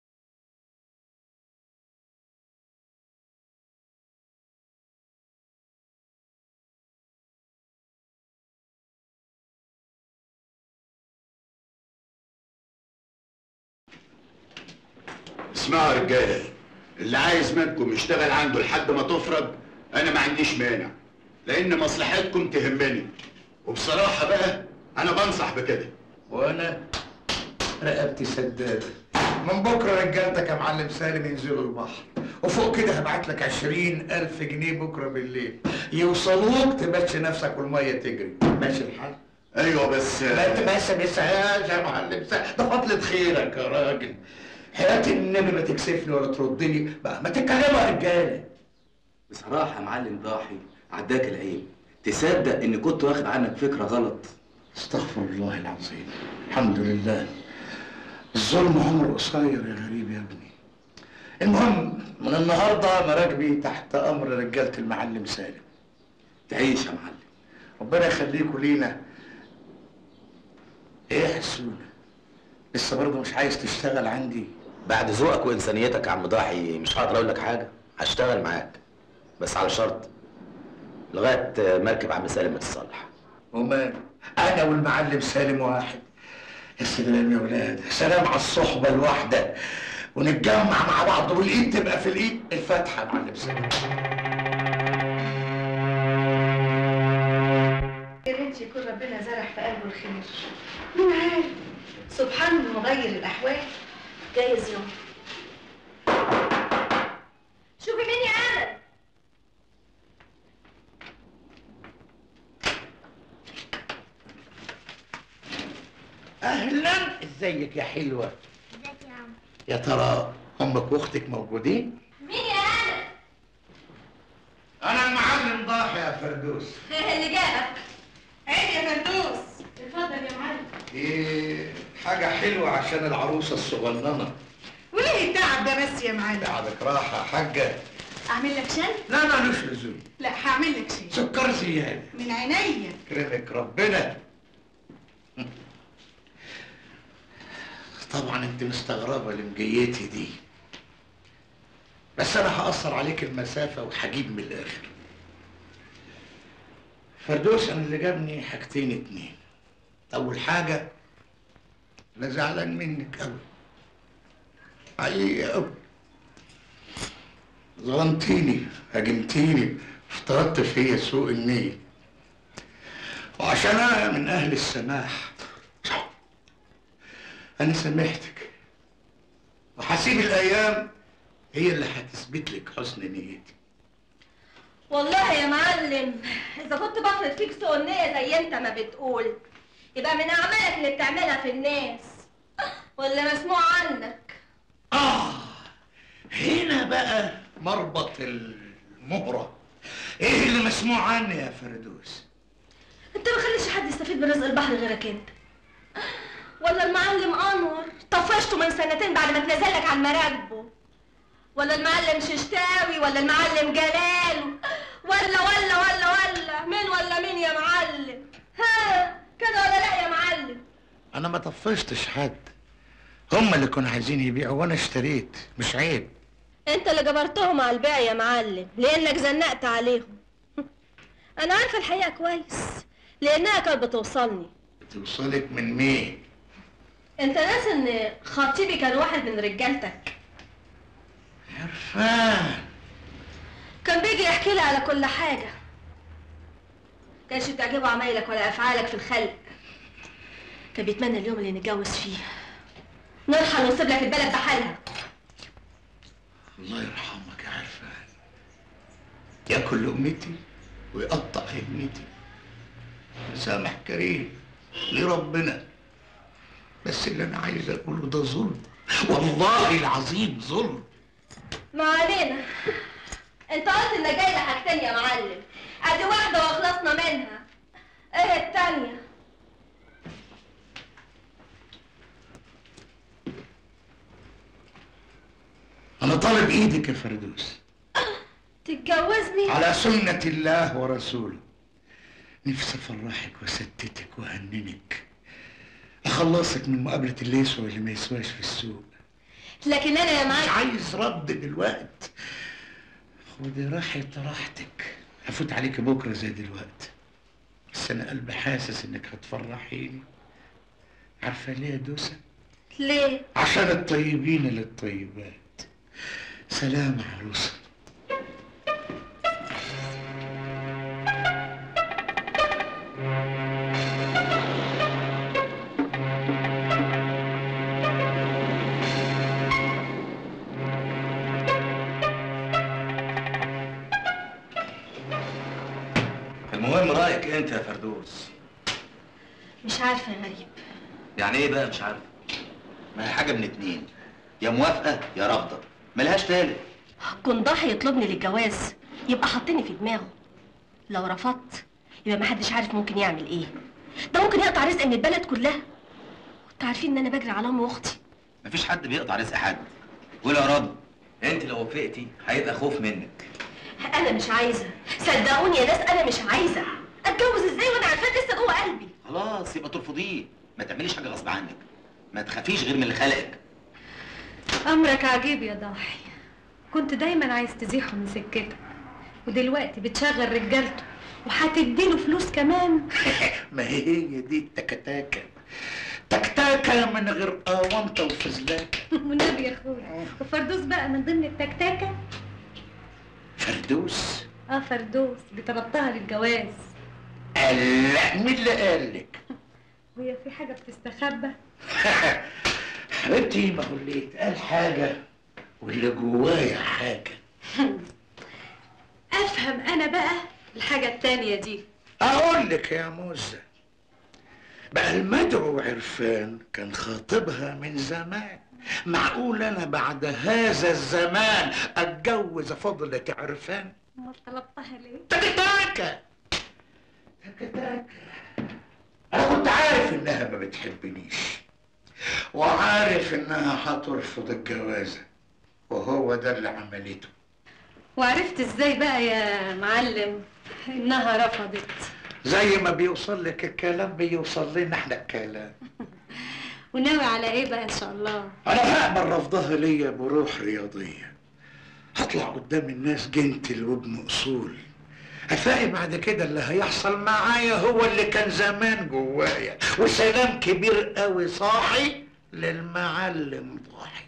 L: اسمعوا يا رجاله اللي عايز منكم يشتغل عنده لحد ما تفرج انا ما عنديش مانع لان مصلحتكم تهمني وبصراحه بقى انا بنصح بكده
D: وانا رقبتي سدادة من بكرة رجالتك يا معلم سالم ينزلوا البحر وفوق كده هبعت لك عشرين ألف جنيه بكرة بالليل يوصلوك تمشي نفسك والمية تجري ماشي الحال؟
L: ايوه بس
D: ما انت بس بسهاش يا معلم سالم ده فضلة خيرك يا راجل حياة النبي ما تكسفني ولا تردني بقى ما تتكلموا يا رجالة
J: بصراحة يا معلم ضاحي عداك العيب تصدق اني كنت واخد عنك فكرة غلط
D: استغفر الله العظيم الحمد لله الظلم عمره قصير يا غريب يا ابني المهم من النهارده مراكبي تحت امر رجاله المعلم سالم
J: تعيش يا معلم
D: ربنا يخليكوا لينا ايه يا حسونه لسه برضه مش عايز تشتغل عندي
B: بعد ذوقك وانسانيتك يا عم ضاحي مش هقدر اقول لك حاجه هشتغل معاك بس على شرط لغايه مركب عم سالم ما تتصلح
D: ومال انا والمعلم سالم واحد يا سلام يا ولاد سلام على الصحبه الواحده ونتجمع مع بعض والايد تبقى في الايد الفاتحه يا معلم سالم
I: يا ريت يكون ربنا زرع في قلبه الخير مين عارف سبحانه مغير الاحوال
E: جايز يوم شوفي مين يا امل
D: اهلا ازيك يا حلوه
G: ازيك يا عم
D: يا ترى امك واختك موجودين
E: مين يا امل
D: انا المعلم ضاحي يا فردوس
E: اللي جابك
I: عيب يا فردوس اتفضل يا معلم
D: ايه حاجه حلوه عشان العروسه الصغننه
I: وليه التعب ده بس يا معلم
D: تعبك راحه يا حاجه
I: اعمل لك شاي
D: لا مالوش لزوم
I: لا هعمل لك شاي
D: سكر زياده
I: من عينيا
D: كرمك ربنا طبعا انت مستغربه لمجيتي دي بس انا هأثر عليك المسافه وهجيب من الاخر فردوس انا اللي جابني حاجتين اتنين اول حاجه انا زعلان منك قوي حقيقي قوي ظلمتيني هاجمتيني افترضت فيا سوء النيه وعشان انا من اهل السماح انا سامحتك وهسيب الايام هي اللي هتثبت لك حسن نيتي
E: والله يا معلم اذا كنت بفرض فيك سوء النية زي انت ما بتقول يبقى من اعمالك اللي بتعملها في الناس واللي مسموع عنك
D: اه هنا بقى مربط المهرة ايه اللي مسموع عني يا فردوس
E: انت ما خليش حد يستفيد من رزق البحر غيرك انت ولا المعلم انور طفشته من سنتين بعد ما اتنزل لك عن مراكبه ولا المعلم ششتاوي ولا المعلم جلال ولا ولا ولا ولا مين ولا مين يا معلم ها كده ولا لا يا معلم
D: انا ما طفشتش حد هم اللي كانوا عايزين يبيعوا وانا اشتريت مش عيب
E: انت اللي جبرتهم على البيع يا معلم لانك زنقت عليهم انا عارفه الحقيقه كويس لانها كانت بتوصلني
D: توصلك من مين
E: انت ناس ان خطيبي كان واحد من رجالتك
D: عرفان
E: كان بيجي يحكي لي على كل حاجه كانش بتعجبه عمايلك ولا افعالك في الخلق كان بيتمنى اليوم اللي نتجوز فيه نرحل ونسيب لك البلد بحالها
D: الله يرحمك يا عرفان ياكل لقمتي ويقطع همتي مسامح كريم لربنا بس اللي انا عايز اقوله ده ظلم والله العظيم ظلم
E: ما علينا انت قلت انك جاي لحاجتين يا معلم ادي واحده وخلصنا منها ايه التانيه
D: انا طالب ايدك يا فردوس
E: تتجوزني
D: على سنة الله ورسوله نفسي افرحك واسددك واهننك اخلصك من مقابلة اللي يسوى واللي ما يسواش في السوق
E: لكن انا يا
D: مش
E: معلم
D: عايز رد دلوقتي خدي راحة راحتك هفوت عليك بكرة زي دلوقتي بس انا قلبي حاسس انك هتفرحيني عارفة ليه يا دوسة؟
E: ليه
D: عشان الطيبين للطيبات سلام يا عروسة
J: المهم رايك انت يا فردوس
E: مش عارفه يا غريب
J: يعني ايه بقى مش عارف ما هي حاجه من اتنين يا موافقه يا رافضه ملهاش تالت
E: كن ضحي يطلبني للجواز يبقى حاطني في دماغه لو رفضت يبقى محدش عارف ممكن يعمل ايه ده ممكن يقطع رزق من البلد كلها وانتوا عارفين ان انا بجري على امي واختي
J: مفيش حد بيقطع رزق حد قول يا رب انت لو وافقتي هيبقى خوف منك
E: انا مش عايزه صدقوني يا ناس انا مش عايزه اتجوز ازاي وانا عارفاه لسه جوه قلبي
J: خلاص يبقى ترفضيه ما تعمليش حاجه غصب عنك ما تخافيش غير من اللي خلقك
M: أمرك عجيب يا ضاحي كنت دايما عايز تزيحه من سكتك ودلوقتي بتشغل رجالته وهتديله فلوس كمان
D: ما هي دي التكتاكة تكتاكة من غير قوانطة وفزلاكة
M: والنبي يا اخويا وفردوس بقى من ضمن التكتاكة
D: فردوس
M: اه فردوس دي طلبتها للجواز
D: قال لا مين اللي قال لك
M: وهي في حاجة بتستخبى
D: حبيبتي ما هو اللي يتقال حاجة واللي جوايا حاجة
M: افهم انا بقى الحاجة التانية دي
D: أقول لك يا موزة بقى المدعو عرفان كان خاطبها من زمان معقول أنا بعد هذا الزمان أتجوز فضلة عرفان
M: امال طلبتها ليه
D: تكتاكة تكتاكة أنا كنت عارف إنها ما بتحبنيش وعارف إنها هترفض الجوازة وهو ده اللي عملته
M: وعرفت ازاي بقى يا معلم انها رفضت
D: زي ما بيوصل لك الكلام بيوصل لنا احنا الكلام
M: وناوي على ايه بقى ان شاء الله
D: انا هقبل رفضها ليا بروح رياضيه هطلع قدام الناس جنتل وابن اصول هتلاقي بعد كده اللي هيحصل معايا هو اللي كان زمان جوايا وسلام كبير قوي صاحي للمعلم ضاحي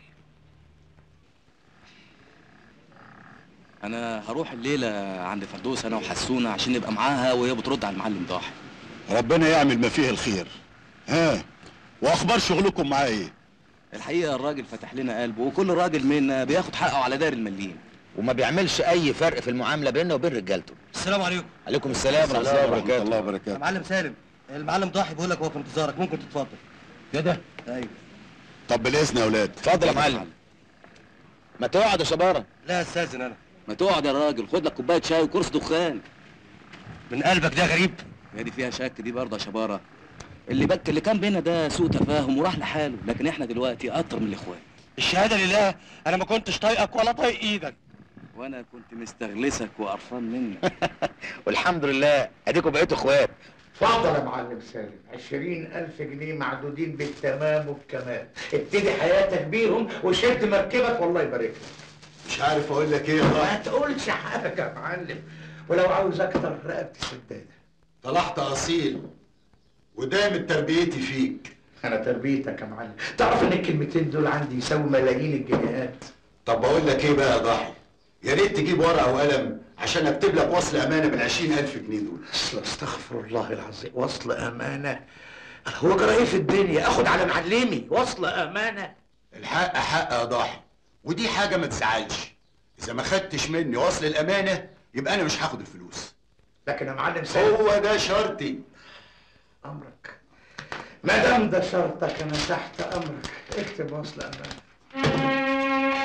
J: انا هروح الليله عند فردوس انا وحسونه عشان نبقى معاها وهي بترد على المعلم ضاحي
L: ربنا يعمل ما فيه الخير ها واخبار شغلكم معاه ايه
J: الحقيقه الراجل فتح لنا قلبه وكل راجل منا بياخد حقه على داير المليم
B: وما بيعملش اي فرق في المعامله بيننا وبين رجالته
F: السلام عليكم
B: عليكم السلام ورحمه الله وبركاته
L: الله
F: يا
L: وبركاته
F: معلم سالم المعلم ضاحي بيقول لك هو في انتظارك ممكن تتفضل
B: كده
F: ايوه
L: طب بالاذن يا اولاد
B: اتفضل يا معلم ما تقعد يا شباره
F: لا استاذن انا
J: ما تقعد يا راجل خد لك كوبايه شاي وكرسي دخان
F: من قلبك ده غريب
J: هي دي فيها شك دي برضه يا شباره اللي بك اللي كان بينا ده سوء تفاهم وراح لحاله لكن احنا دلوقتي اكتر من الاخوات
F: الشهاده لله انا ما كنتش طايقك ولا طايق ايدك
J: وانا كنت مستغلسك وقرفان منك
B: والحمد لله اديكم بقيتوا اخوات
D: اتفضل يا معلم سالم عشرين ألف جنيه معدودين بالتمام وبكمال ابتدي حياتك بيهم وشد مركبك والله يبارك لك
L: مش عارف اقول لك ايه يا
D: ما
L: ضاحي
D: تقولش حاجة يا معلم ولو عاوز أكتر رقبتي سدادة
L: طلعت اصيل ودايم تربيتي فيك
D: أنا تربيتك يا معلم تعرف إن الكلمتين دول عندي يساووا ملايين الجنيهات
L: طب بقول لك ايه بقى يا ضاحي يا ريت تجيب ورقه وقلم عشان اكتب لك وصل امانه بال 20000 جنيه دول
D: أصل استغفر الله العظيم وصل أمانة هو جرى إيه في الدنيا آخد على معلمي وصل أمانة
L: الحق حق يا ضاحي ودي حاجه ما تزعلش اذا ما خدتش مني وصل الامانه يبقى انا مش هاخد الفلوس
D: لكن يا معلم سالم
L: هو ده شرطي
D: أمرك ما دام ده شرطك أنا تحت أمرك اكتب وصل أمانة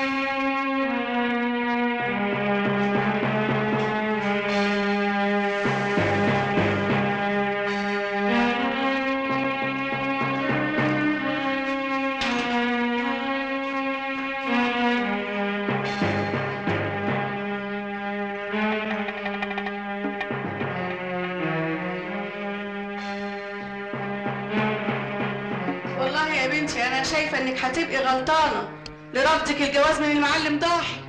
I: والله يا بنتي انا شايفه انك هتبقي غلطانه لرفضك الجواز من المعلم ضاحي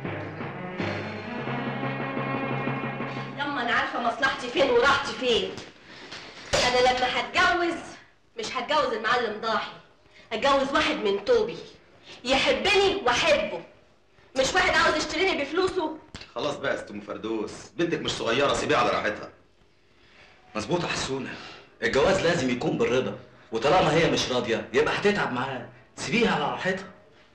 E: يما انا عارفه مصلحتي فين وراحتي فين انا لما هتجوز مش هتجوز المعلم ضاحي هتجوز واحد من توبي يحبني واحبه مش واحد عاوز يشتريني بفلوسه
B: خلاص بقى يا ست ام فردوس بنتك مش صغيره سيبيها على راحتها
J: مظبوط يا حسونه الجواز لازم يكون بالرضا وطالما هي مش راضيه يبقى هتتعب معاه سيبيها على راحتها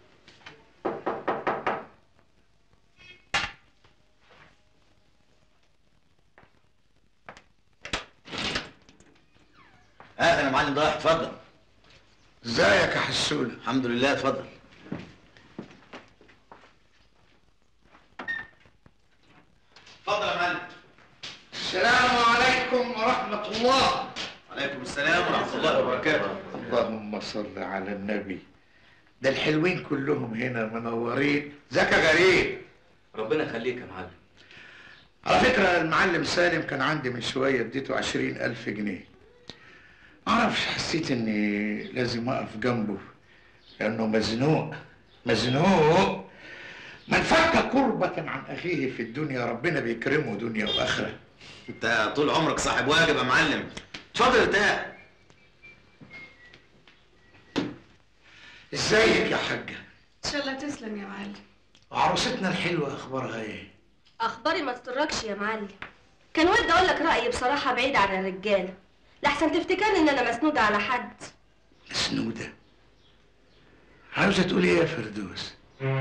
B: اهلا يا معلم ضايح اتفضل
D: ازيك يا حسون
B: الحمد لله اتفضل اتفضل يا معلم
D: السلام عليكم ورحمة الله
B: عليكم السلام ورحمه الله وبركاته
D: اللهم صل على النبي ده الحلوين كلهم هنا منورين ذاك غريب
J: ربنا يخليك يا معلم
D: على فكرة المعلم سالم كان عندي من شوية اديته عشرين ألف جنيه معرفش حسيت اني لازم اقف جنبه لانه مزنوق مزنوق من فك كربة عن اخيه في الدنيا ربنا بيكرمه دنيا واخرة
B: انت طول عمرك صاحب واجب يا معلم اتفضل ارتاح
D: ازيك يا حاجة
I: ان شاء الله تسلم يا معلم
D: وعروستنا الحلوة اخبارها ايه
E: اخباري ما تسركش يا معلم كان ودي اقول لك رايي بصراحه بعيد عن الرجاله لحسن تفتكرني ان انا مسنوده على حد
D: مسنودة عاوزة تقول ايه يا فردوس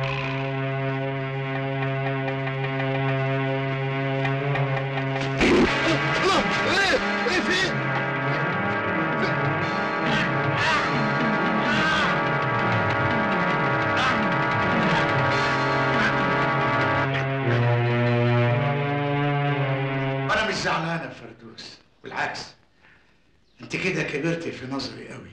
K: ايه ايه في
D: انا مش زعلان يا فردوس بالعكس انت كده كبرتي في نظري قوي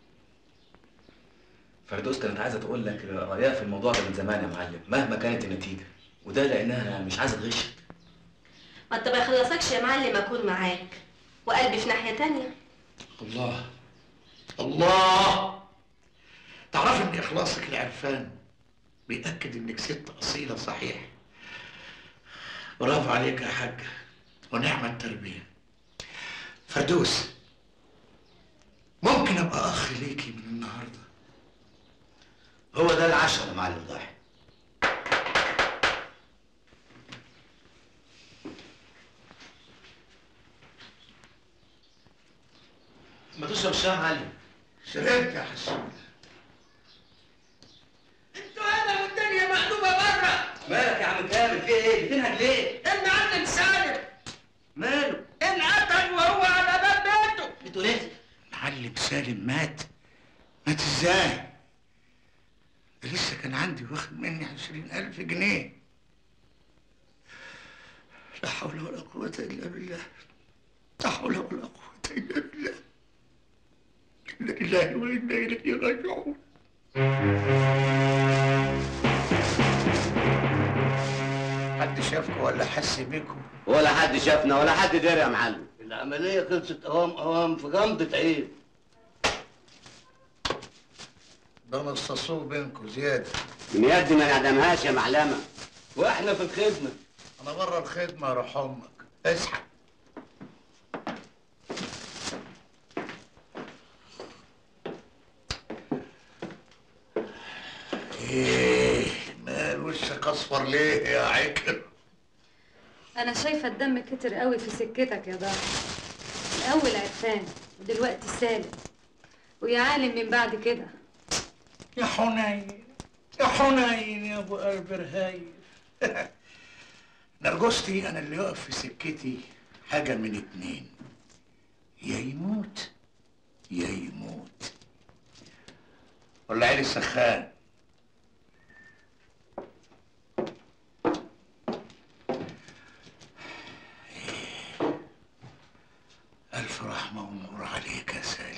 J: فردوس كانت عايزه تقول لك رايها في الموضوع ده من زمان يا معلم مهما كانت النتيجه وده لانها مش عايزه تغشك
E: ما انت ما يخلصكش يا معلم اكون معاك وقلبي في ناحيه تانية
D: الله الله تعرف ان اخلاصك لعرفان بيأكد انك ست اصيلة صحيح برافو عليك يا حاج ونعم التربية فردوس ممكن ابقى اخ ليكي من النهارده
B: هو ده العشاء يا معلم ضايح ما تشرب الشاي يا معلم
D: شربت يا حسون
C: انتوا هنا والدنيا مقلوبه بره
J: مالك يا عم كامل في ايه بتنهج ليه
C: المعلم سالم
J: ماله
C: انقتل وهو على باب بيته
J: بتقول ايه
D: معلم سالم مات مات ازاي ده لسه كان عندي واخد مني عشرين ألف جنيه لا حول ولا قوة إلا بالله لا حول ولا قوة إلا بالله إنا لله وإنا إليه راجعون شافكم ولا حس بيكم
N: ولا حد شافنا ولا حد دري يا معلم
K: العملية خلصت اوام اوام في غمضة عين
D: ده نصصوه بينكم زيادة
N: من يد ما نعدمهاش يا معلمة
K: واحنا في الخدمة
D: انا بره الخدمة يا روح امك اسحب ايه مال وشك اصفر ليه يا عكر
M: انا شايفه الدم كتر قوي في سكتك يا ضاحي الاول عرفان ودلوقتي سالم ويا عالم من بعد كده
D: يا حنين يا حنين يا ابو قلب رهايف نرجستي انا اللي يقف في سكتي حاجه من اتنين يا يموت يا يموت ولا عيل السخان ألف رحمة ونور عليك يا سالم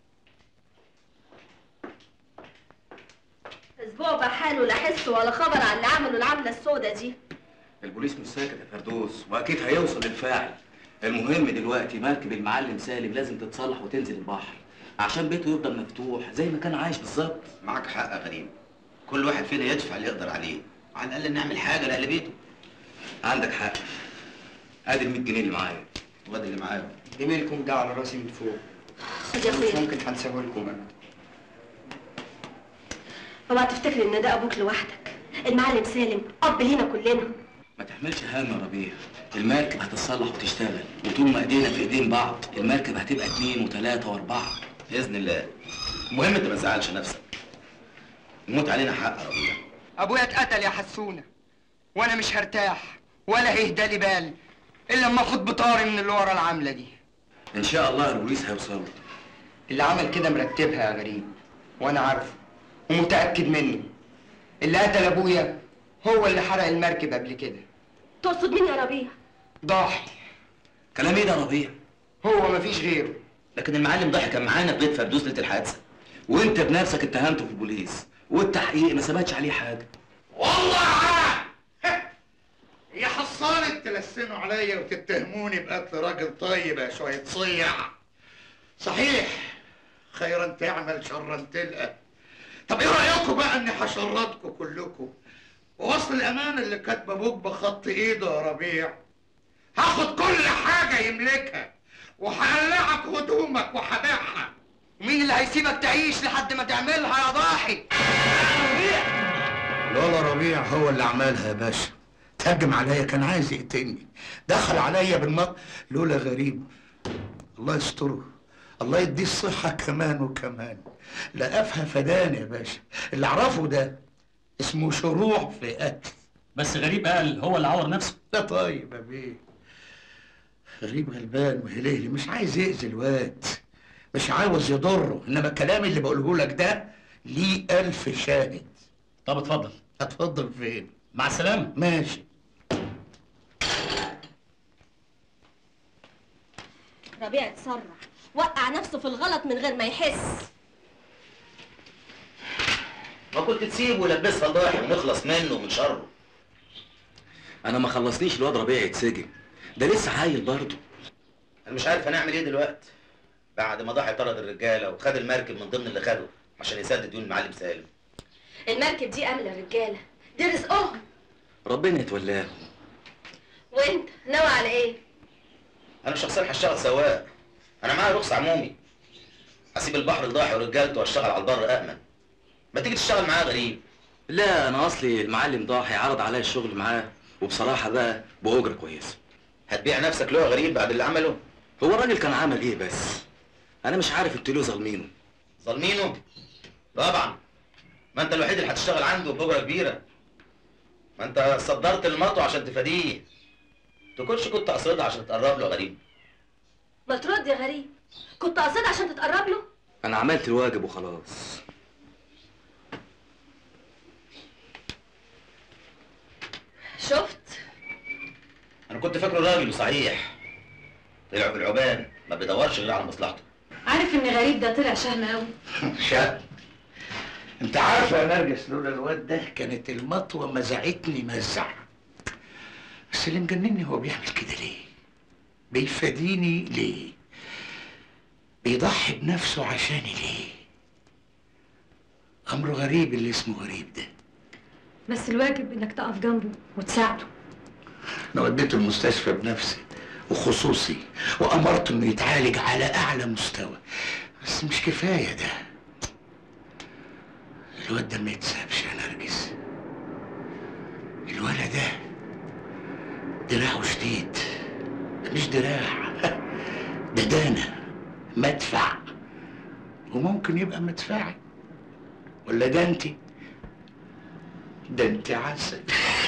E: اسبوع بحاله لا حس ولا خبر عن اللي عملوا العمله السوداء دي
J: البوليس مش ساكت يا فردوس واكيد هيوصل للفاعل المهم دلوقتي مركب المعلم سالم لازم تتصلح وتنزل البحر عشان بيته يفضل مفتوح زي ما كان عايش بالظبط
B: معاك حق يا غريب كل واحد فينا يدفع اللي يقدر عليه على الاقل نعمل حاجه لاهل بيته
J: عندك حق ادي ال 100 جنيه اللي معايا
B: وادي اللي معايا
O: جميلكم ده على راسي من فوق
E: خد يا
O: مش
E: اخويا
O: ممكن هنساه لكم ابدا
E: اوعى تفتكر ان ده ابوك لوحدك المعلم سالم اب لينا كلنا
J: ما تحملش هم يا ربيع المركب هتتصلح وتشتغل وطول ما ايدينا في ايدين بعض المركب هتبقى اتنين وتلاته واربعه
B: باذن الله المهم انت ما تزعلش نفسك الموت علينا حق يا ربيع
O: ابويا اتقتل يا حسونه وانا مش هرتاح ولا هيهدى لي بال الا لما اخد بطاري من اللي ورا العامله دي
J: ان شاء الله البوليس هيوصلوا
O: اللي عمل كده مرتبها يا غريب وانا عارفه ومتاكد منه اللي قتل ابويا هو اللي حرق المركب قبل كده
E: تقصد مين يا ربيع
O: ضاحي
J: كلام ايه ده يا ربيع
O: هو مفيش غيره
B: لكن المعلم ضحي كان معانا في بيت فردوس ليله الحادثه
J: وانت بنفسك اتهمته في البوليس والتحقيق ما ثبتش عليه حاجه
D: والله يا حصانة تلسنوا عليا وتتهموني بقتل راجل طيب يا شوية صيع صحيح خيرا تعمل شرا تلقى طب ايه رأيكم بقى اني هشردكم كلكم ووصل الأمانة اللي كاتبه ابوك بخط ايده يا ربيع هاخد كل حاجة يملكها وهقلعك هدومك وهبيعها
O: مين اللي هيسيبك تعيش لحد ما تعملها يا ضاحي
D: لولا ربيع هو اللي عملها يا باشا تهجم عليا كان عايز يقتلني دخل عليا بالنار لولا غريب الله يستره الله يديه الصحة كمان وكمان لا أفهم فدان يا باشا اللي أعرفه ده اسمه شروع في قتل
P: بس غريب قال هو اللي عور نفسه
D: لا طيب يا بيه غريب غلبان وهليلي مش عايز يأذي الواد مش عاوز يضره انما الكلام اللي بقوله لك ده ليه ألف شاهد
P: طب اتفضل
D: اتفضل فين
P: مع السلامه
D: ماشي
E: ربيع اتسرع وقع نفسه في الغلط من غير ما يحس
B: ما كنت تسيبه ولبسها ضاحي ونخلص منه ومن شره
J: انا ما خلصنيش الواد ربيع يتسجن ده لسه عيل برضه
B: انا مش عارف هنعمل ايه دلوقتي بعد ما ضاحي طرد الرجاله وخد المركب من ضمن اللي خده عشان يسدد ديون المعلم سالم
E: المركب دي امل الرجاله دي رزقهم
J: ربنا يتولاهم
E: وانت ناوي على ايه
B: انا شخصيا هشتغل سواق انا معايا رخصه عمومي هسيب البحر لضاحي ورجالته واشتغل على البر امن ما تيجي تشتغل معايا غريب
J: لا انا اصلي المعلم ضاحي عرض عليا الشغل معاه وبصراحه بقى باجره كويسه
B: هتبيع نفسك له يا غريب بعد اللي عمله
J: هو الراجل كان عمل ايه بس انا مش عارف انتوا ليه ظالمينه
B: ظالمينه طبعا ما انت الوحيد اللي هتشتغل عنده باجره كبيره ما انت صدرت المطوه عشان تفاديه تكونش كنت قصدها عشان تقرب له يا غريب
E: ما ترد يا غريب كنت قاصد عشان تتقرب له
J: انا عملت الواجب وخلاص
E: شفت
B: انا كنت فاكره راجل وصحيح طلع بالعبان ما بيدورش غير على مصلحته
M: عارف ان غريب ده طلع شهم قوي
D: شاب انت عارف يا نرجس لولا الواد ده كانت المطوه مزعتني مزع
Q: بس اللي مجنني هو بيعمل كده ليه بيفاديني ليه بيضحي بنفسه عشاني ليه امر غريب اللي اسمه غريب ده
M: بس الواجب انك تقف جنبه وتساعده
Q: انا وديته المستشفى بنفسي وخصوصي وامرته انه يتعالج على اعلى مستوى بس مش كفايه ده الواد ده ما يتسابش يا نرجس الولد ده دراعه شديد ده مش دراع ده دانة مدفع وممكن يبقى مدفعي ولا ده انت ده انت عسل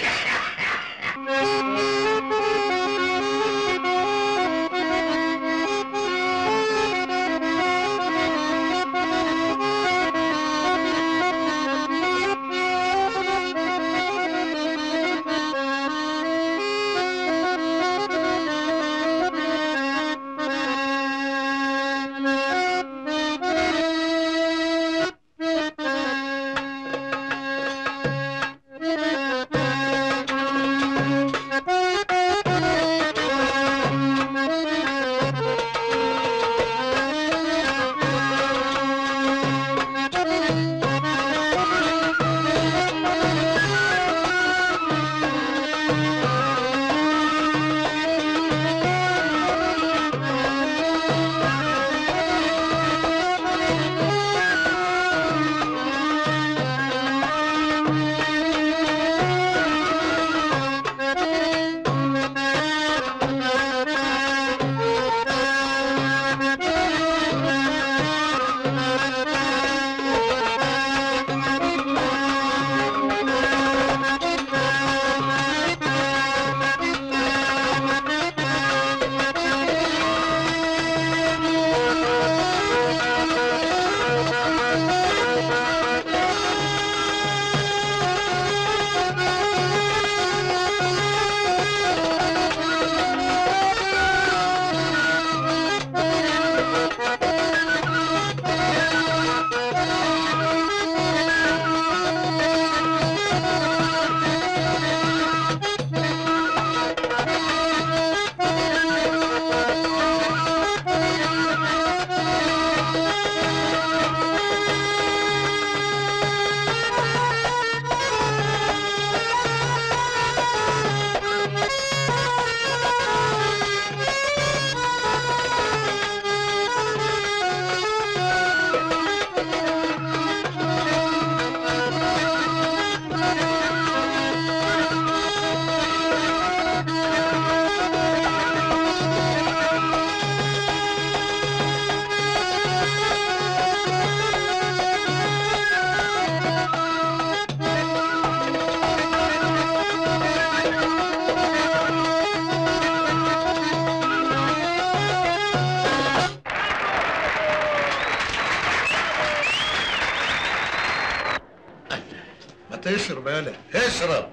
Q: ما تشرب يالا اشرب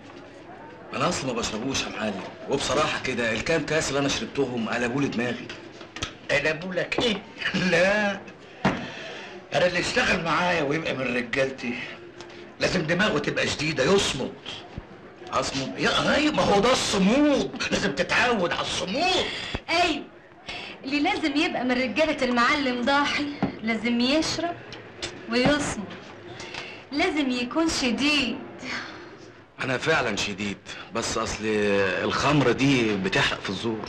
J: انا اصلا ما بشربوش يا معلم وبصراحه كده الكام كاس اللي انا شربتهم قلبوا لي دماغي
Q: قلبوا لك ايه؟ لا انا اللي يشتغل معايا ويبقى من رجالتي لازم دماغه تبقى شديده يصمد
J: اصمد
Q: يا ايوه ما هو ده الصمود لازم تتعود على الصمود
M: ايوه اللي لازم يبقى من رجالة المعلم ضاحي لازم يشرب ويصمت لازم يكون شديد
J: انا فعلا شديد بس اصل الخمره دي بتحرق في الزور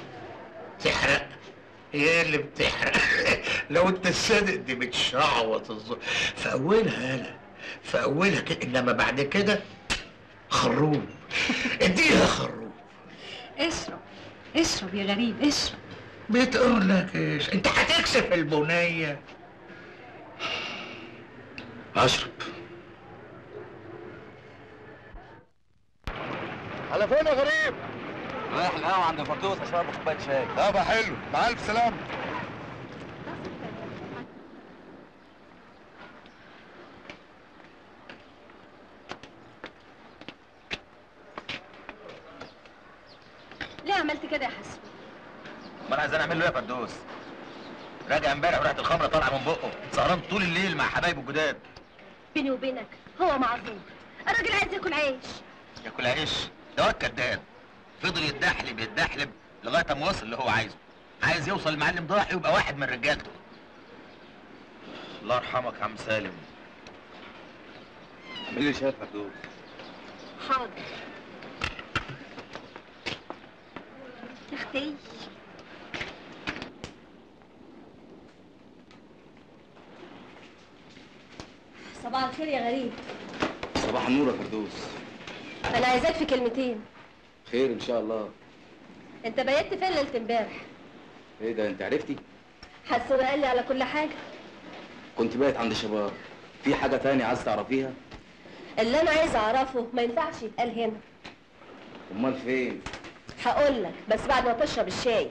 Q: تحرق هي اللي بتحرق لو انت صادق دي بتشعوط الزور في اولها يالا في اولها كده انما بعد كده خروب اديها خروب
M: اشرب اشرب يا غريب اشرب
Q: بتقول لك ايش انت هتكسف البنيه
J: اشرب
D: على فين يا غريب؟
J: رايح القهوه عند فردوس اشرب كوبايه شاي
D: طب حلو مع الف سلامه
E: ليه عملت كده يا حسن
B: ما انا عايزين اعمل له ايه يا فردوس راجع امبارح وريحه الخمره طالعه من بقه سهران طول الليل مع حبايبه الجداد
E: بيني وبينك هو معذور الراجل عايز ياكل عيش
B: ياكل عيش ده واد كداب
J: فضل يتدحلب يتدحلب لغايه ما وصل اللي هو عايزه عايز يوصل المعلم ضاحي ويبقى واحد من رجالته الله يرحمك يا عم سالم اعمل لي شاي فردوس
E: حاضر يا اختي صباح الخير يا غريب
J: صباح النور يا فردوس
E: انا عايزاك في كلمتين
J: خير ان شاء الله
E: انت بيت فين ليله امبارح
J: ايه ده انت عرفتي
E: حسن قال لي على كل حاجه
J: كنت بايت عند شباب في حاجه تانية عايز تعرفيها
E: اللي انا عايزه اعرفه ما ينفعش يتقال هنا
J: امال فين
E: هقول لك بس بعد ما تشرب الشاي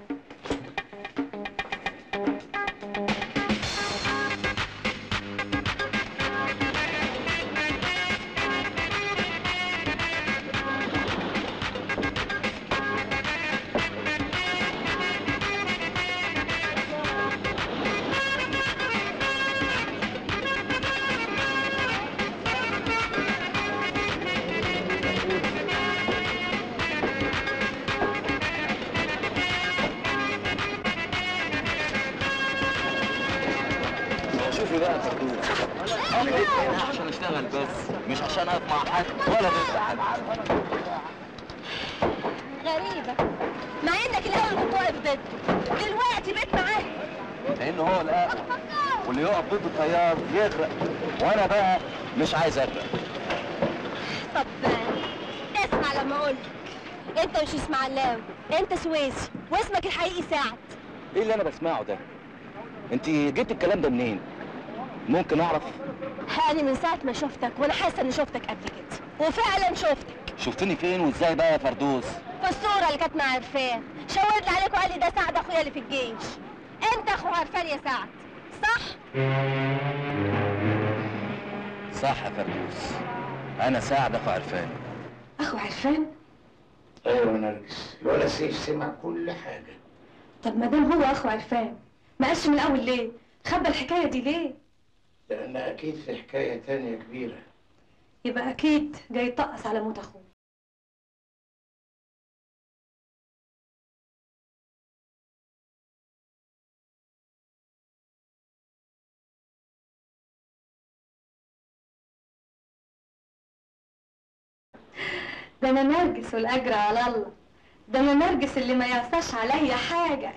J: شوفي بقى يا فردوس انا جيت هنا عشان اشتغل بس مش عشان اقف مع حد ولا ضد حد
E: غريبه مع انك الاول كنت واقف ضده دلوقتي بقيت معاه
J: لان هو الاقوى واللي يقف ضد التيار يغرق وانا بقى مش عايز اغرق
E: طب اسمع لما اقول انت مش اسماعيلاوي انت سويسي واسمك الحقيقي سعد
J: ايه اللي انا بسمعه ده انت جبت الكلام ده منين ممكن اعرف
E: انا من ساعه ما شفتك وانا حاسه اني شفتك قبل كده وفعلا شفتك
J: شفتني فين وازاي بقى يا فردوس
E: في الصوره اللي كانت مع عرفان شاور لي عليك وقال لي ده سعد اخويا اللي في الجيش انت اخو عرفان يا سعد صح
J: صح يا فردوس انا ساعد اخو عرفان
I: اخو عرفان
Q: ايوه يا نرجس الولا سيف سمع كل حاجه
I: طب ما دام هو اخو عرفان ما قالش من الاول ليه خبى الحكايه دي ليه
Q: لان اكيد في حكايه تانية كبيره
I: يبقى اكيد جاي يطقس على موت اخوه ده انا نرجس والاجر على الله ده انا نرجس اللي ما يعصاش عليا حاجه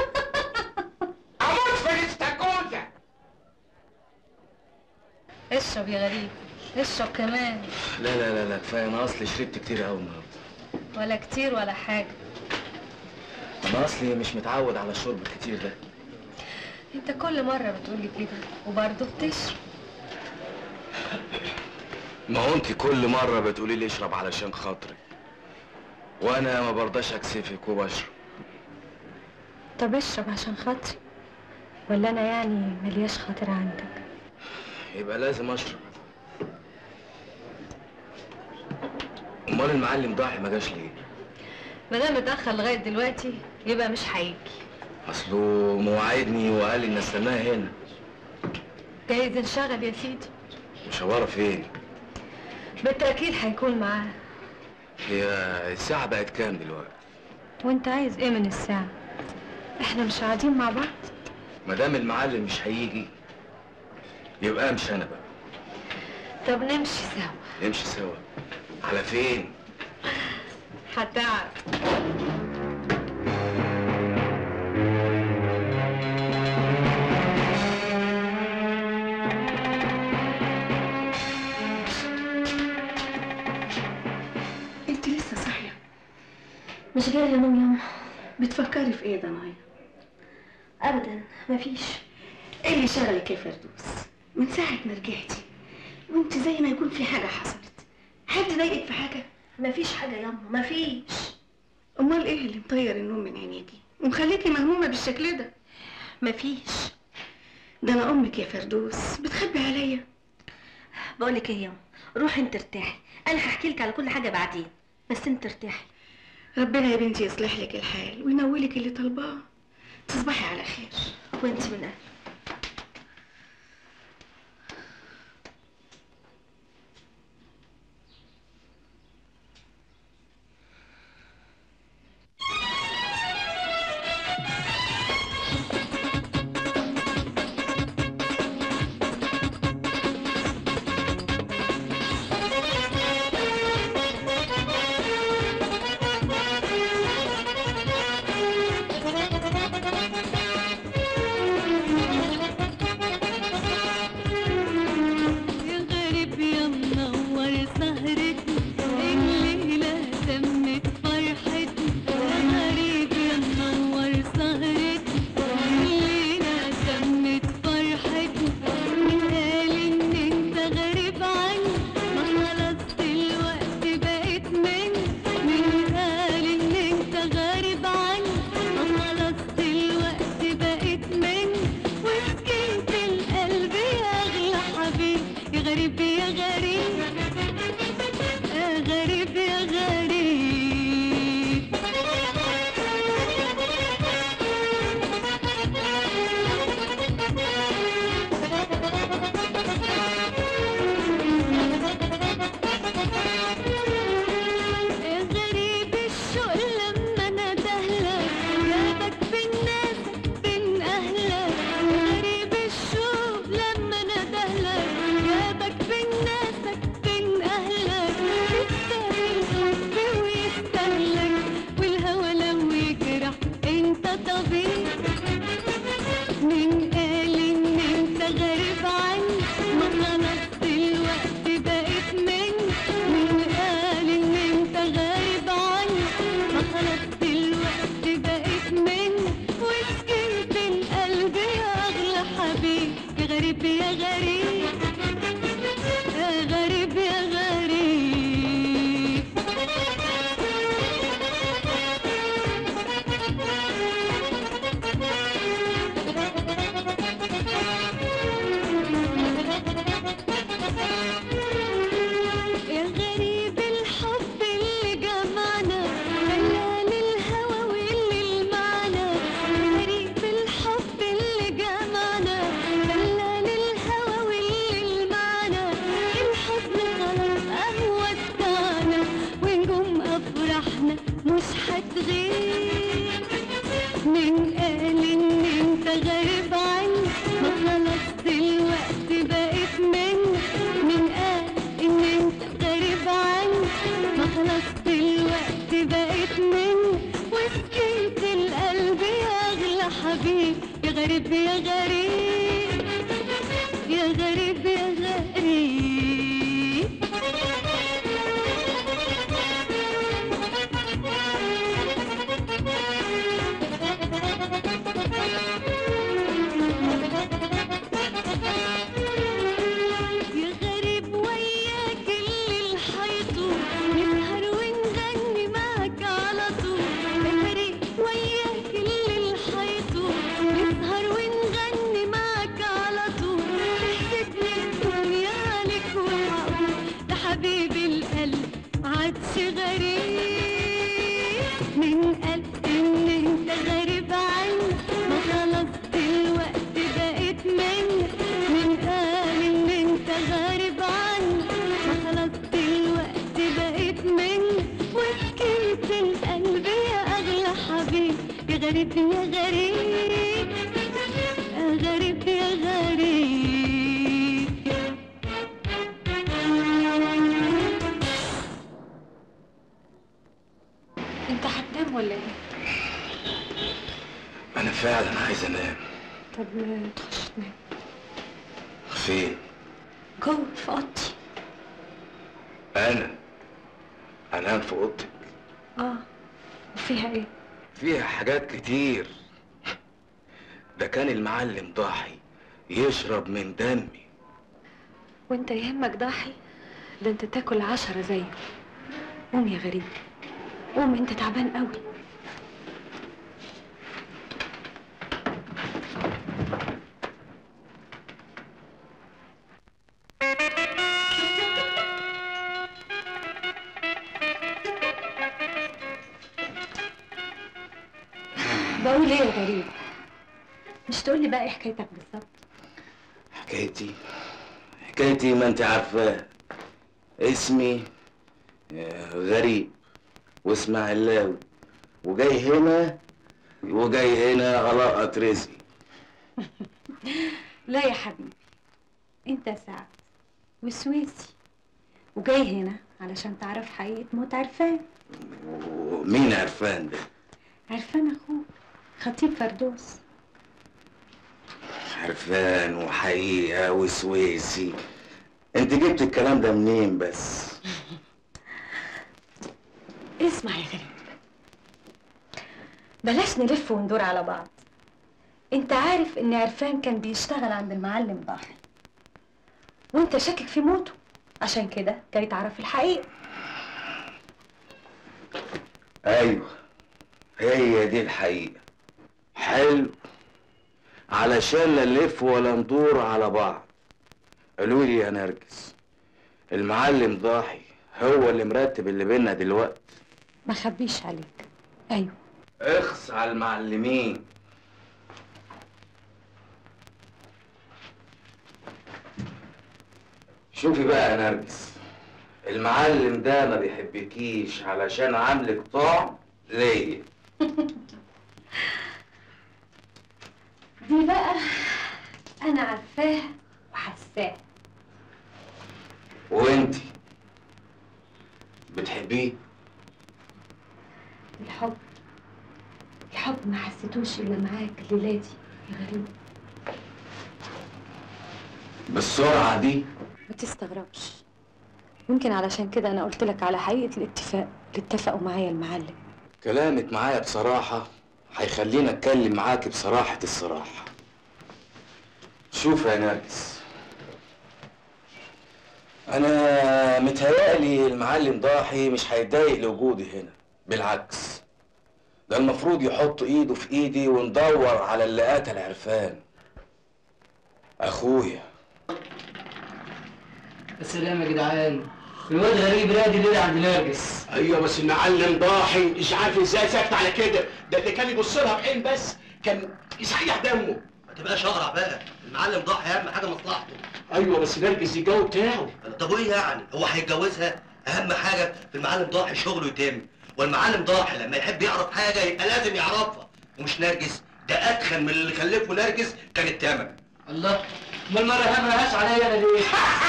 Q: اموت في الاستاكوزا
M: اشرب يا غريب اشرب كمان
J: لا لا لا لا كفايه انا اصلي شربت كتير قوي النهارده
M: ولا كتير ولا حاجة
J: انا اصلي مش متعود على الشرب الكتير ده
M: انت كل مرة بتقولي كده وبرضه بتشرب
J: ما هو انت كل مره بتقولي لي اشرب علشان خاطري وانا ما برضاش اكسفك وبشرب
M: طب اشرب عشان خاطري ولا انا يعني ملياش خاطر عندك
J: يبقى لازم اشرب امال المعلم ضاحي ما جاش ليه
M: ما دام اتأخر لغاية دلوقتي يبقى مش هيجي
J: اصله مواعدني وقال لي ان استناه هنا
M: جايز انشغل يا سيدي
J: مشوره فين
M: بالتأكيد هيكون معاه
J: هي الساعه بقت كام دلوقتي
M: وانت عايز ايه من الساعة احنا مش قاعدين مع بعض
J: ما دام المعلم مش هيجي يبقى امشي انا بقى
M: طب نمشي سوا
J: نمشي سوا على فين
M: هتعرف
I: انت لسه صاحيه
E: مش جايه نوم ياما
I: بتفكري في ايه ده نايا
E: ابدا مفيش
I: ايه اللي شغلك يا فردوس من ساعه ما رجعتي وانت زي ما يكون في حاجه حصلت حد ضايقك في حاجه
E: مفيش حاجه ياما مفيش
I: امال ايه اللي مطير النوم من عينيكي ومخليكي مهمومه بالشكل ده
E: مفيش
I: ده انا امك يا فردوس بتخبي عليا
E: بقولك ايه ياما روحي انت ارتاحي انا هحكي لك على كل حاجه بعدين بس انت ارتاحي
I: ربنا يا بنتي يصلح لك الحال وينولك اللي طالباه تصبحي على خير
E: وانت من اهل
R: حبيب مين قال ان انت غريب عني ما خلاص دلوقتي بقيت مني مين قال ان انت غريب عني ما خلاص دلوقتي بقيت مني وسكنت القلب يا اغلى حبيب يا غريب يا غريب يا غريب يا غريب يا غريب الحب اللي جمعنا دلال الهوى واللي المعنى يا غريب الحب اللي جمعنا دلال الهوى واللي المعنى الحزن خلاص قهوة ودعنا ونجوم افراحنا مش هتغيب من قال ان انت غريب عني ما خلاص دلوقتي بقيت مني من قال ان انت غريب عني ما خلاص دلوقتي بقيت مني وسكنت القلب يا اغلى حبيب يا غريب يا غريب يا غريب يا غريب يا غريب وياك اللي الحيطو نسهر ونغني معاك على طول يا غريب وياك اللي الحيطو نسهر ونغني معاك على طول تحسدني الدنيا عليك وحقول ده حبيب القلب عادش غريب من قال ان انت غريب عني ما خلاص دلوقتي بقيت مني من قال ان انت غريب عني ما خلاص دلوقتي بقيت مني وسكنت القلب يا اغلى حبيب يا غريب يا غريب يا غريب يا غريب
M: انت هتنام ولا ايه؟
J: انا فعلا عايز انام
M: طب تخش تنام
J: فين
M: جوه في اوضتي
J: انا انام في اوضتك
M: اه وفيها ايه؟
J: فيها حاجات كتير ده كان المعلم ضاحي يشرب من دمي
M: وانت يهمك ضاحي ده انت تاكل عشرة زيه قوم يا غريب قوم انت تعبان قوي بقول ايه يا غريب مش تقولي بقى ايه حكايتك بالظبط
J: حكايتي حكايتي ما انت عارفاه اسمي آه، غريب واسماعيلاوي وجاي هنا وجاي هنا غلقت رزقي
M: لا يا حبيبي انت سعد وسويسي وجاي هنا علشان تعرف حقيقة موت عرفان
J: ومين عرفان ده
M: عرفان اخوك خطيب فردوس
J: عرفان وحقيقة وسويسي انت جبت الكلام ده منين بس
M: اسمع يا غريب بلاش نلف وندور على بعض انت عارف ان عرفان كان بيشتغل عند المعلم ضاحي وانت شاكك في موته عشان كده جاي تعرف الحقيقة
J: ايوه هي دي الحقيقة حلو علشان لا نلف ولا ندور على بعض قالوا لي يا نرجس المعلم ضاحي هو اللي مرتب اللي بينا دلوقتي
M: ما خبيش عليك ايوه
J: اخص على المعلمين شوفي بقى يا نرجس المعلم ده ما بيحبكيش علشان عاملك طعم ليا
M: دي بقى انا عارفاها وحساها
J: وانتي بتحبيه
M: الحب الحب الحب ما حسيتوش الا معاك الليله دي يا غريب
J: بالسرعة دي
M: ما تستغربش ممكن علشان كده انا قلت لك على حقيقه الاتفاق اللي اتفقوا معايا المعلم
J: كلامك معايا بصراحة هيخليني اتكلم معاك بصراحة الصراحة شوف يا نرجس انا متهيألي المعلم ضاحي مش هيتضايق لوجودي هنا بالعكس ده المفروض يحط ايده في ايدي وندور على اللي قتل عرفان اخويا
O: السلام يا جدعان الواد غريب رادي ليه عند نرجس
Q: ايوه بس المعلم ضاحي مش عارف ازاي ساكت على كده ده اللي كان يبص لها بعين بس كان يسيح دمه
F: ما تبقاش اقرع بقى المعلم ضاحي اهم حاجه مصلحته
Q: ايوه بس نرجس الجو بتاعه
F: طب وايه يعني هو هيتجوزها اهم حاجه في المعلم ضاحي شغله يتم والمعلم ضاحي لما يحب يعرف حاجه يبقى لازم يعرفها ومش نرجس ده اتخن من اللي خلفه نرجس كان التمن
O: الله امال ما رهبهاش عليا انا ليه؟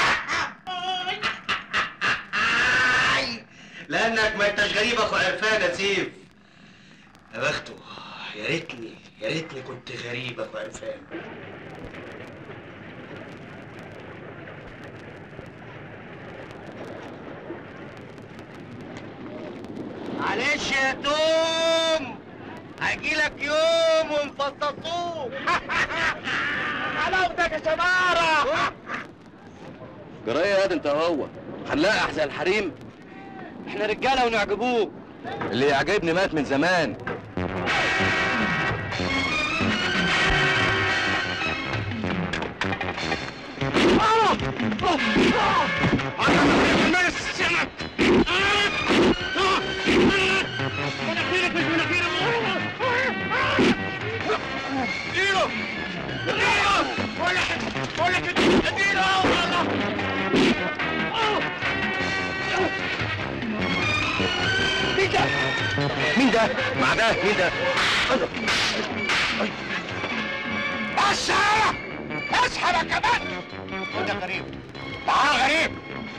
F: لانك ما انتش غريب اخو عرفان يا سيف يا بخته يا ريتني يا ريتني كنت غريب اخو عرفان
C: معلش يا توم هيجيلك يوم ونفصصوك حلاوتك يا شمارة
J: جرايه يا واد انت هو هنلاقي احسن الحريم احنا رجاله ونعجبوك اللي يعجبني مات من زمان
C: اديله اديله بقول لك بقول لك اديله والله
J: مين ده؟ مين ده؟ معناه مين ده؟
C: بس يلا اسحب يا كمان خد يا غريب تعال يا غريب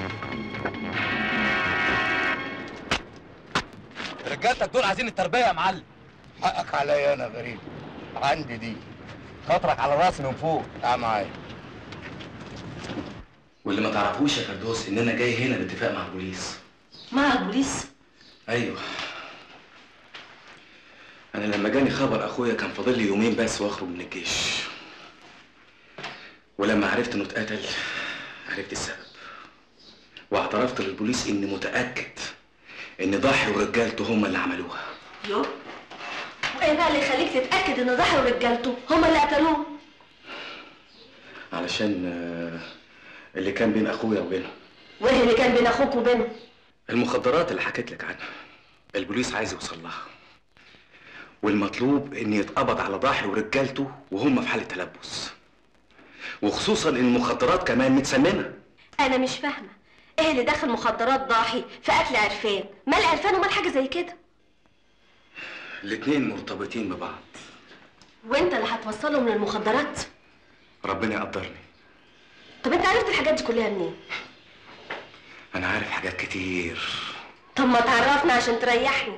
J: رجالتك دول عايزين التربيه يا معلم
D: حقك عليا انا غريب عندي دي
J: خاطرك على راسي من فوق
D: تعال معايا
J: واللي ما تعرفوش يا فردوس ان انا جاي هنا باتفاق مع البوليس
E: مع البوليس
J: ايوه انا لما جاني خبر اخويا كان فاضل لي يومين بس واخرج من الجيش ولما عرفت انه اتقتل عرفت السبب واعترفت للبوليس اني متاكد ان ضاحي ورجالته هم اللي عملوها
E: يو وايه بقى اللي يخليك تتاكد ان ضحى ورجالته هما اللي قتلوه
J: علشان آه، اللي كان بين اخويا وبينهم
E: وايه اللي كان بين اخوك وبينه
J: المخدرات اللي حكيت لك عنها البوليس عايز يوصل لها والمطلوب ان يتقبض على ضاحي ورجالته وهم في حاله تلبس وخصوصا ان المخدرات كمان متسممه
E: انا مش فاهمه ايه اللي دخل مخدرات ضاحي في قتل عرفان مال عرفان ومال حاجه زي كده
J: الاتنين مرتبطين ببعض
E: وانت اللي هتوصلهم للمخدرات
J: ربنا يقدرني
E: طب انت عرفت الحاجات دي كلها منين
J: انا عارف حاجات كتير
E: طب ما تعرفنا عشان تريحني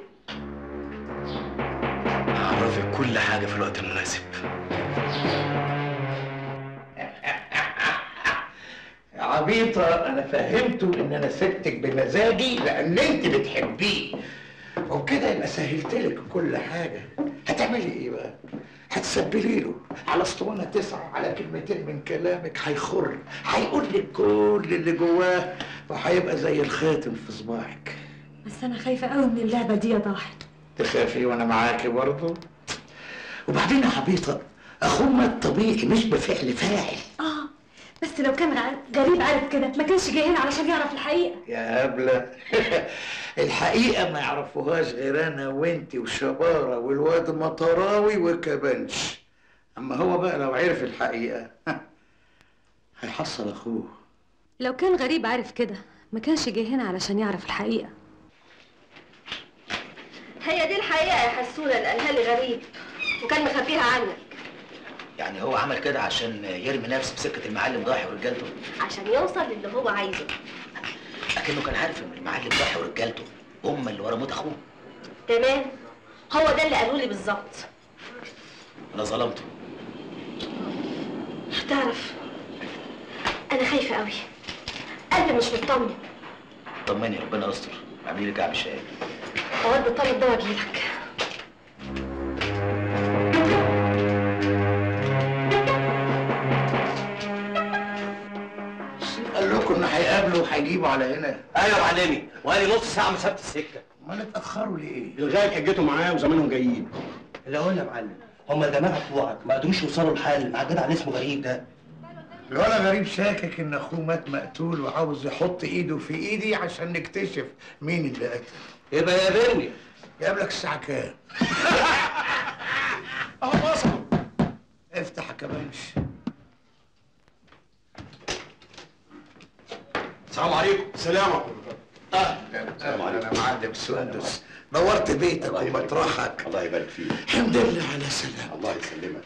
J: هعرفك كل حاجه في الوقت المناسب
Q: يا عبيطة أنا فهمته إن أنا سبتك بمزاجي لأن أنت بتحبيه وبكده يبقى سهلت لك كل حاجة هتعملي إيه بقى؟ هتسبلي له على اسطوانة تسعة على كلمتين من كلامك هيخر هيقول لك كل اللي جواه وهيبقى زي الخاتم في صباعك
M: بس انا خايفه قوي من اللعبه دي يا ضاحي
Q: تخافي وأنا معاكي برضه وبعدين يا عبيطة أخوه مات طبيعي مش بفعل فاعل
M: اه بس لو كان ع- غريب عارف كده ما كانش جاي هنا علشان يعرف الحقيقه
Q: يا هبلة الحقيقة ما يعرفوهاش غير أنا وأنت وشبارة والواد مطراوي وكبنش أما هو بقى لو عرف الحقيقة هيحصل أخوه
M: لو كان غريب عارف كده ما كانش جاي هنا علشان يعرف الحقيقه
E: هي دي الحقيقه يا حسونه اللي قالها لي غريب وكان مخبيها عنك
B: يعني هو عمل كده عشان يرمي نفسه في سكه المعلم ضاحي ورجالته
E: عشان يوصل للي هو عايزه
B: اكنه كان عارف ان المعلم ضاحي ورجالته هم اللي ورا موت اخوه
E: تمام هو ده اللي قالوا لي بالظبط
B: انا ظلمته
E: تعرف انا خايفه قوي قلبي مش مطمن
B: طمني ربنا يستر اعملي لي كعب شاي
E: اود الطلب ده واجيلك
Q: قال لكم ان هيقابلوا وهيجيبوا على هنا
F: ايوه يا معلمي وقال لي نص ساعه مسافه السكه
Q: امال اتاخروا ليه؟
F: لغايه حجته معاه وزمانهم جايين اللي اقول يا معلم هم الجماعه بتوعك ما قدروش يوصلوا لحل مع الجدع اللي اسمه غريب ده
Q: الولا غريب شاكك ان اخوه مات مقتول وعاوز يحط ايده في ايدي عشان نكتشف مين اللي قتل
F: يبقى يقابلني
Q: جاب الساعه كام؟ اهو وصل افتح يا كبانش
F: السلام عليكم
Q: سلام السلام عليكم انا معلم سندس نورت بيتك ومطرحك
L: الله يبارك فيك
Q: الحمد لله على سلامتك
L: الله يسلمك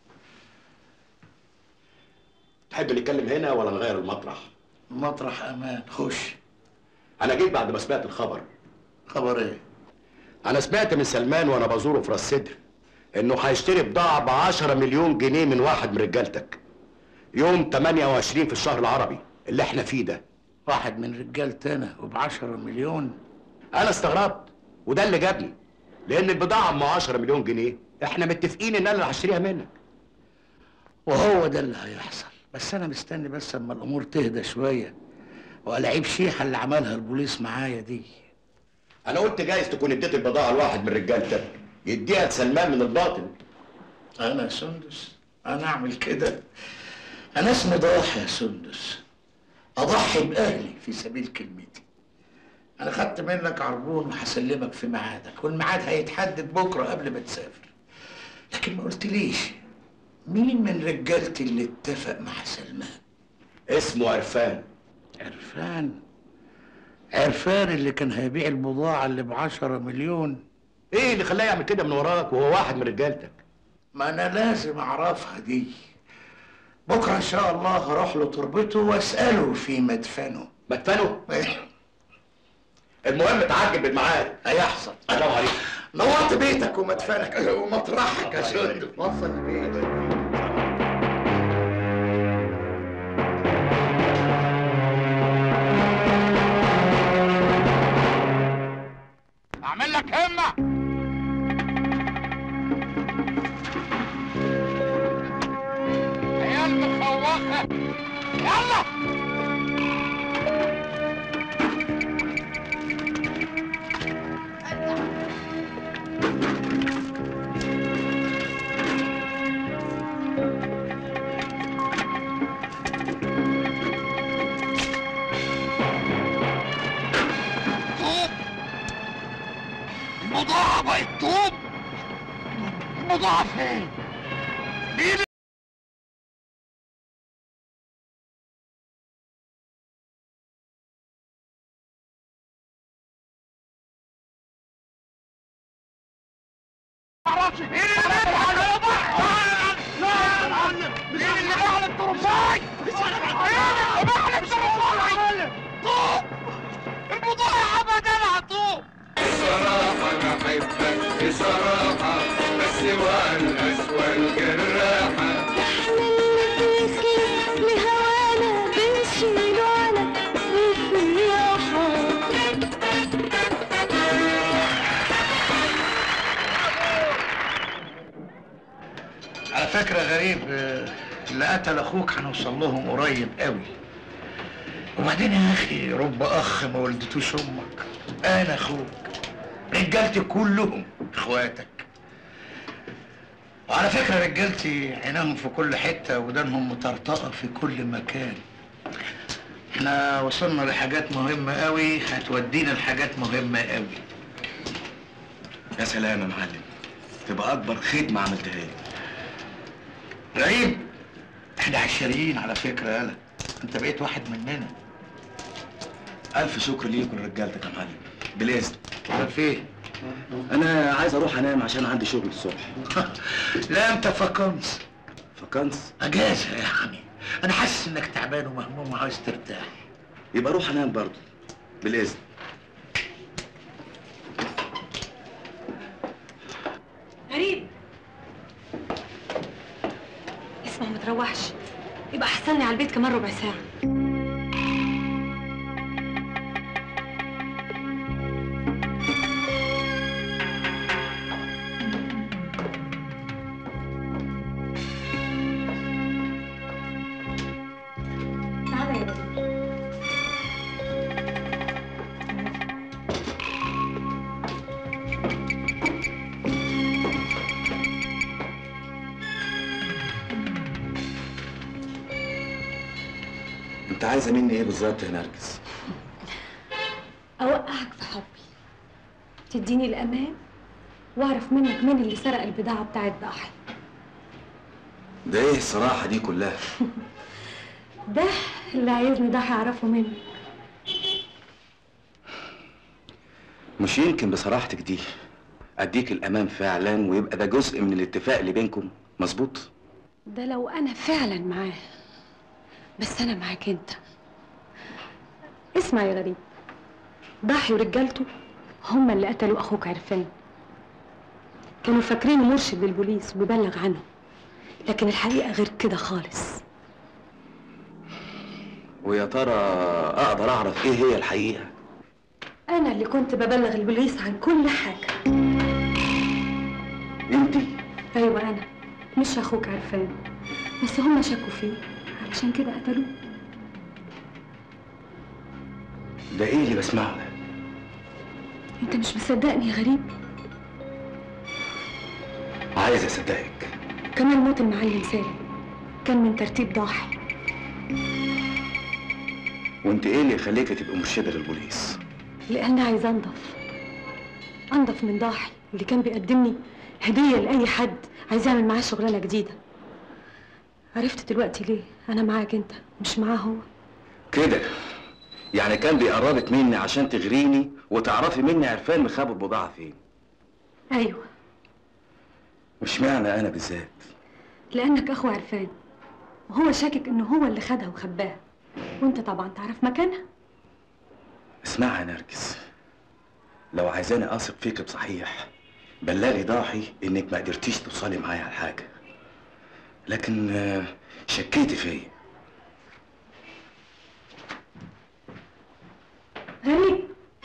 L: تحب نتكلم هنا ولا نغير المطرح؟
Q: مطرح امان خش
L: انا جيت بعد ما سمعت الخبر
Q: خبر ايه؟
L: انا سمعت من سلمان وانا بزوره في راس سدر انه هيشتري بضاعه ب 10 مليون جنيه من واحد من رجالتك يوم 28 في الشهر العربي اللي احنا فيه ده
Q: واحد من رجالتي انا وب 10 مليون
L: انا استغربت وده اللي جابني لان البضاعه ام 10 مليون جنيه احنا متفقين ان انا اللي هشتريها منك
Q: وهو ده اللي هيحصل بس انا مستني بس اما الامور تهدى شويه والعيب شيحه اللي عملها البوليس معايا دي
L: انا قلت جايز تكون اديت البضاعه لواحد من رجالتك يديها لسلمان من الباطن
Q: انا يا سندس انا اعمل كده انا اسمي ضاحي يا سندس اضحي باهلي في سبيل كلمتي انا خدت منك عربون وهسلمك في ميعادك والميعاد هيتحدد بكره قبل ما تسافر لكن ما قلتليش مين من رجالتي اللي اتفق مع سلمان
L: اسمه عرفان
Q: عرفان عرفان اللي كان هيبيع البضاعة اللي بعشرة مليون
L: ايه اللي خلاه يعمل كده من وراك وهو واحد من رجالتك
Q: ما انا لازم اعرفها دي بكره ان شاء الله هروح له تربته واساله في مدفنه
L: مدفنه المهم تعجل بالميعاد
Q: هيحصل
L: السلام عليكم
Q: نورت بيتك ومدفنك ومطرحك يا سند وصل بيتك
D: اعمل لك همه عيال مخوخه يلا طوب البضاعة بقت طوب البضاعة فين؟ مين معرفش مين اللي باع مين اللي باع الترماي؟ مين اللي باع الترماي؟ طوب البضاعة بدلها طوب
H: بصراحة أنا أحبك بصراحة بس والأسوأ الجراحة
R: لهوانا بنشيله على الرياحة
Q: على فكرة غريب آه، اللي قتل اخوك هنوصل لهم قريب قوي وبعدين يا اخي رب اخ ما ولدتوش امك انا اخوك رجالتي كلهم اخواتك وعلى فكرة رجالتي عينهم في كل حتة ودانهم مطرطقة في كل مكان احنا وصلنا لحاجات مهمة قوي هتودينا لحاجات مهمة قوي
F: يا سلام يا معلم تبقى اكبر خدمه عملتها لي
Q: غريب احنا عشريين على فكرة يالا انت بقيت واحد مننا
F: الف شكر ليك ولرجالتك يا معلم بالاذن
Q: طب فين
F: انا عايز اروح انام عشان عندي شغل الصبح
Q: لا انت فكنس
F: فكنس
Q: اجازة يعني انا حاسس انك تعبان ومهموم وعايز ترتاح
F: يبقى اروح انام برضه بالاذن
E: غريب ما هو متروحش يبقى احسن على البيت كمان ربع ساعه تعالى يا بابا
J: انت عايزه مني ايه بالظبط يا نرجس
M: اوقعك في حبي تديني الامان واعرف منك مين اللي سرق البضاعه بتاعت ضاحي
J: ده ايه الصراحه دي كلها
M: ده اللي عايزني ضاحي اعرفه منك
J: مش يمكن بصراحتك دي اديك الامان فعلا ويبقى ده جزء من الاتفاق اللي بينكم مظبوط
M: ده لو انا فعلا معاه بس انا معاك انت اسمع يا غريب ضاحي ورجالته هما اللي قتلوا اخوك عرفان كانوا فاكرينه مرشد للبوليس وبيبلغ عنه لكن الحقيقه غير كده خالص
J: ويا ترى اقدر اعرف ايه هي الحقيقه
M: انا اللي كنت ببلغ البوليس عن كل حاجه
J: انت
M: ايوه انا مش اخوك عرفان بس هما شكوا فيه علشان كده قتلوه
J: ده ايه اللي بسمعه ده
M: انت مش مصدقني يا غريب
J: عايز اصدقك
M: كمان موت المعلم سالم كان من ترتيب ضاحي
J: وانت ايه اللي يخليك تبقى مرشده للبوليس
M: لان عايز انضف انضف من ضاحي اللي كان بيقدمني هديه لاي حد عايز يعمل معاه شغلانه جديده عرفت دلوقتي ليه انا معاك انت مش معاه هو
J: كده يعني كان بيقربك مني عشان تغريني وتعرفي مني عرفان مخبي البضاعه فين
M: ايوه
J: مش معنى انا بالذات
M: لانك اخو عرفان وهو شاكك انه هو اللي خدها وخباها وانت طبعا تعرف مكانها
J: اسمعي يا نرجس لو عايزاني اثق فيك بصحيح بلغي ضاحي انك ما قدرتيش توصلي معايا على حاجه لكن آه، شكيتي فيا
M: غريب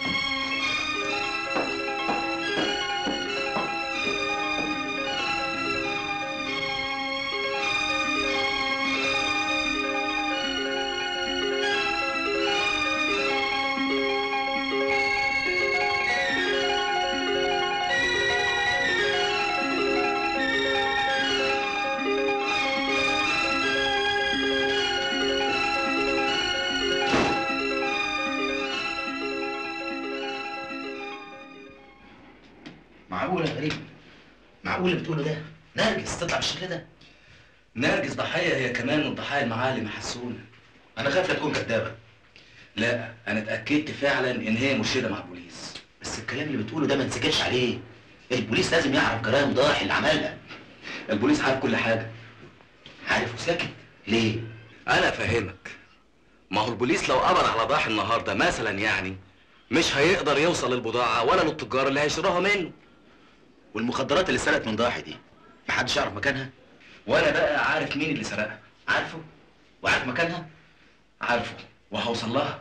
B: معقول يا غريب معقول اللي بتقوله ده نرجس تطلع بالشكل ده
J: نرجس ضحيه هي كمان من ضحايا المعالم حسونه
B: انا خايف لا تكون كدابه
J: لا انا اتاكدت فعلا ان هي مرشده مع البوليس
B: بس الكلام اللي بتقوله ده ما نسكتش عليه البوليس لازم يعرف جرائم ضاحي اللي عملها
J: البوليس عارف كل حاجه
B: عارف وساكت ليه
J: انا افهمك ما هو البوليس لو قبض على ضاحي النهارده مثلا يعني مش هيقدر يوصل للبضاعه ولا للتجار اللي هيشتروها منه
B: والمخدرات اللي سرقت من ضاحي دي محدش يعرف مكانها
J: وانا بقى عارف مين اللي سرقها
B: عارفه وعارف مكانها
J: عارفه وهوصل لها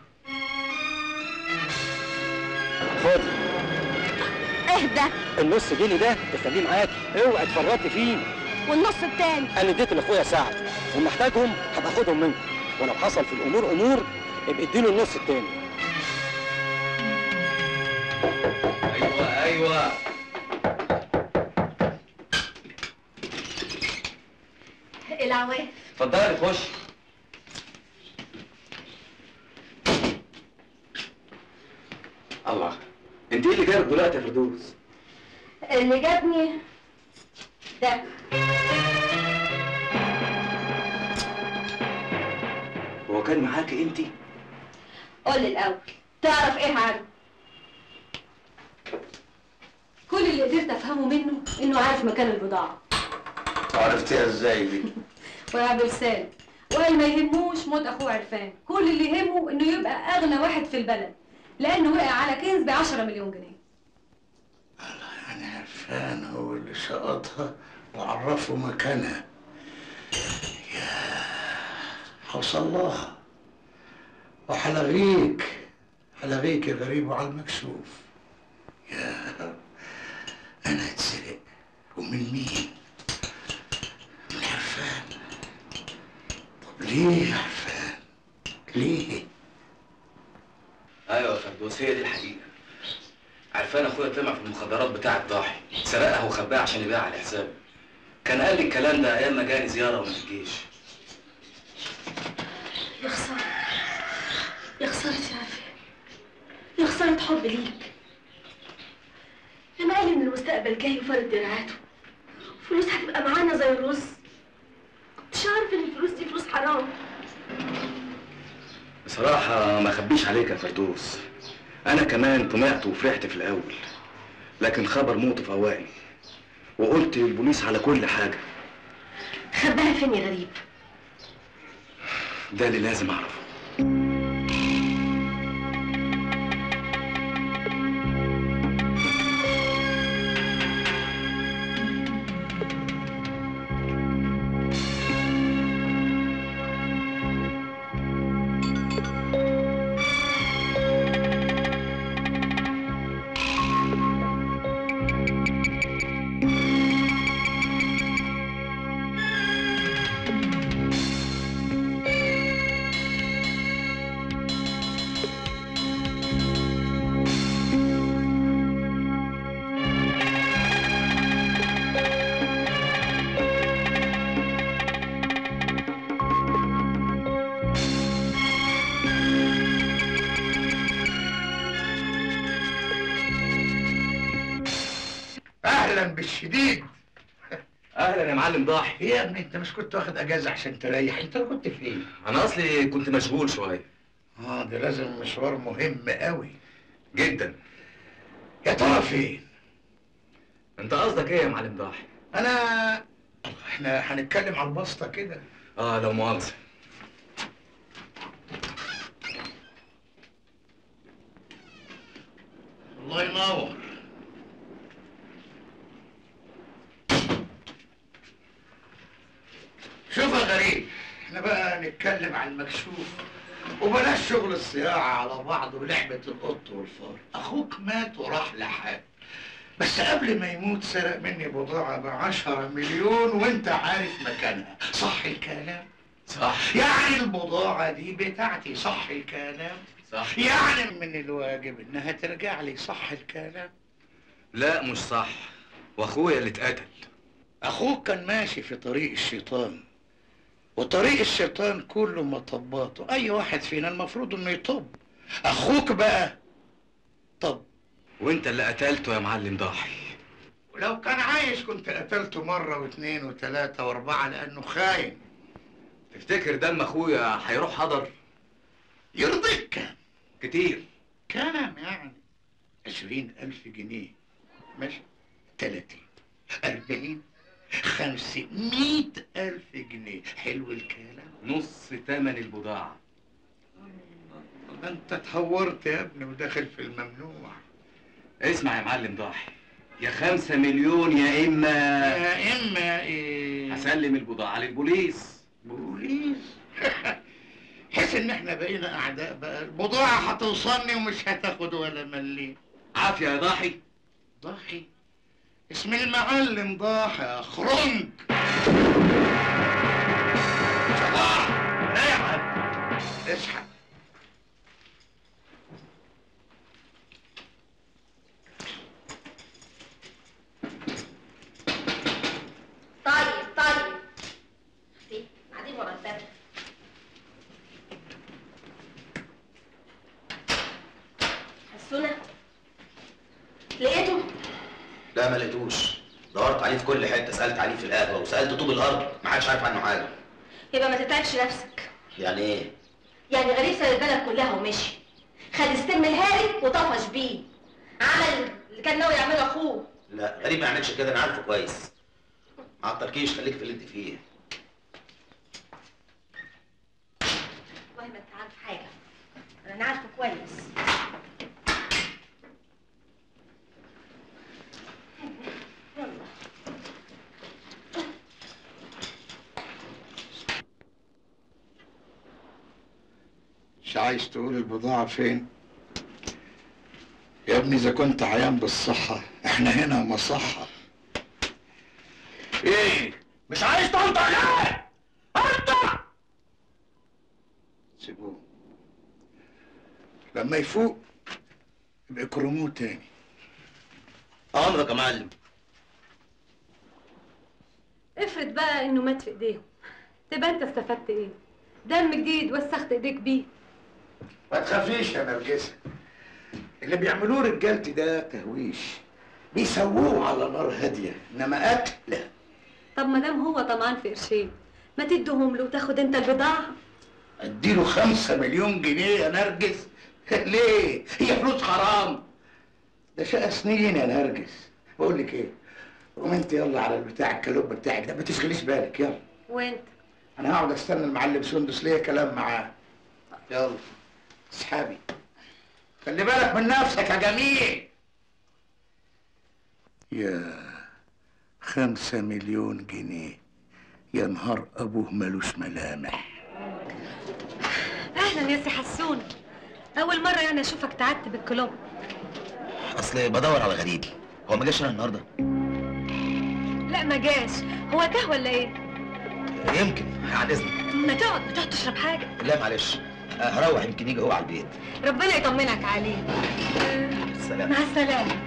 J: خد
E: اهدى
F: النص جنيه ده تخليه معاك اوعى تفرطي فيه
E: والنص التاني
F: انا اديت لاخويا سعد وما احتاجهم هبقى اخدهم منه ولو حصل في الامور امور ابقى اديله النص التاني
J: ايوه ايوه
E: العواف
J: اتفضلي خش الله انت ايه اللي جابك دلوقتي يا فردوس
E: اللي جابني ده
J: هو كان معاكي انت
E: قول لي الاول تعرف ايه عنه
M: كل اللي قدرت افهمه منه انه عارف مكان البضاعه
L: عرفتيها ازاي دي؟
M: وقابل سالم وقال ما يهموش موت اخوه عرفان كل اللي يهمه انه يبقى اغنى واحد في البلد لانه وقع على كنز ب 10 مليون جنيه
Q: عرفان هو اللي سقطها وعرفه مكانها هوصل لها وحلغيك حلغيك يا غريب وعلى المكشوف يا انا اتسرق ومن مين؟ من عرفان طب ليه يا عرفان؟ ليه؟
J: ايوه يا فردوس هي دي الحقيقه عرفان اخويا طمع في المخدرات بتاعه ضاحي سرقها وخباها عشان يبيعها على حسابه كان قال لي الكلام ده ايام ما جاني زياره من الجيش
E: يا خسارة يا خسارة يا عافية يا خسارة حب ليك لما قال ان المستقبل جاي وفرد دراعاته فلوس هتبقى معانا زي الرز كنتش عارف ان الفلوس دي فلوس حرام
J: بصراحه ما اخبيش عليك يا فردوس انا كمان طمعت وفرحت في الاول لكن خبر موته فوقني وقلت للبوليس على كل حاجه
E: خباها فين يا غريب
J: ده اللي لازم اعرفه
Q: اهلا بالشديد
J: اهلا يا معلم ضاحي
Q: ايه يا ابني انت مش كنت واخد اجازه عشان تريح انت كنت فين
J: انا اصلي كنت مشغول شويه
Q: اه ده لازم مشوار مهم قوي
J: جدا
Q: يا ترى فين
J: انت قصدك ايه يا معلم ضاحي
Q: انا احنا هنتكلم على البسطه كده
J: اه لو مؤاخذه
Q: الله ينور شوف يا غريب احنا بقى نتكلم عن المكشوف وبلاش شغل الصياعة على بعض ولعبة القط والفار أخوك مات وراح لحال بس قبل ما يموت سرق مني بضاعة بعشرة مليون وانت عارف مكانها صح الكلام؟
J: صح
Q: يعني البضاعة دي بتاعتي صح الكلام؟
J: صح
Q: يعني من الواجب انها ترجع لي صح الكلام؟
J: لا مش صح واخويا اللي اتقتل
Q: اخوك كان ماشي في طريق الشيطان وطريق الشيطان كله مطباته اي واحد فينا المفروض انه يطب اخوك بقى طب
J: وانت اللي قتلته يا معلم ضاحي
Q: ولو كان عايش كنت قتلته مرة واثنين وثلاثة واربعة لانه خاين
J: تفتكر دم اخويا هيروح حضر
Q: يرضيك كام
J: كتير
Q: كام يعني عشرين ألف جنيه ماشي تلاتين أربعين خمسة مية ألف جنيه حلو الكلام
J: نص تمن البضاعة
Q: ده انت اتهورت يا ابني وداخل في الممنوع
J: اسمع يا معلم ضاحي يا خمسة مليون يا إما
Q: يا إما إيه
J: هسلم البضاعة للبوليس
Q: بوليس حس ان احنا بقينا اعداء بقى البضاعة هتوصلني ومش هتاخد ولا مليم
J: عافية يا ضاحي
Q: ضاحي اسم المعلم ضاحي يا خرنج شطارة لا يا معلم اصحى
E: طيب طيب في بعدين ورا الباب حسونة لقيته
B: لا ما لقيتوش دورت عليه في كل حته سالت عليه في القهوه وسالت طوب الارض ما حدش عارف عنه حاجه
E: يبقى ما تتعبش نفسك
B: يعني ايه
E: يعني غريب ساب البلد كلها ومشي خد السم الهاري وطفش بيه عمل اللي كان ناوي يعمله اخوه
B: لا غريب ما يعملش كده انا عارفه كويس ما عطلكيش خليك في اللي انت فيه
E: والله ما انت عارف حاجه انا عارفه كويس يلا
D: مش عايز تقول البضاعة فين؟ يا ابني إذا كنت عيان بالصحة إحنا هنا مصحة إيه؟ مش عايز تنطق ليه؟ انطق! سيبوه لما يفوق يبقى يكرموه تاني
F: امرك يا معلم
M: افرض بقى انه مات في ايديهم تبقى انت استفدت ايه دم جديد وسخت ايديك بيه
D: ما تخافيش يا نرجسة اللي بيعملوه رجالتي ده تهويش بيسووه على نار هادية إنما قتل
M: طب ما دام هو طمعان في قرشين ما تدهم له وتاخد انت البضاعه
D: اديله خمسة مليون جنيه يا نرجس ليه؟ هي فلوس حرام ده شقى سنين يا نرجس بقول لك ايه قوم انت يلا على البتاع الكلوب بتاعك ده ما تشغليش بالك يلا
M: وانت
D: انا هقعد استنى المعلم سندس ليا كلام معاه يلا اصحابي خلي بالك من نفسك يا جميل يا خمسة مليون جنيه يا نهار ابوه ملوش ملامح
M: اهلا يا سي حسون اول مره يعني اشوفك تعبت بالكلوب
B: اصل بدور على غريب هو ما جاش هنا النهارده
M: لا ما جاش هو تاه ولا ايه
B: يمكن عن اذنك
M: ما تقعد ما تقعد تشرب حاجه
B: لا معلش آه، هروح يمكن يجي هو على البيت
M: ربنا يطمنك عليه
B: سلام
M: مع السلامه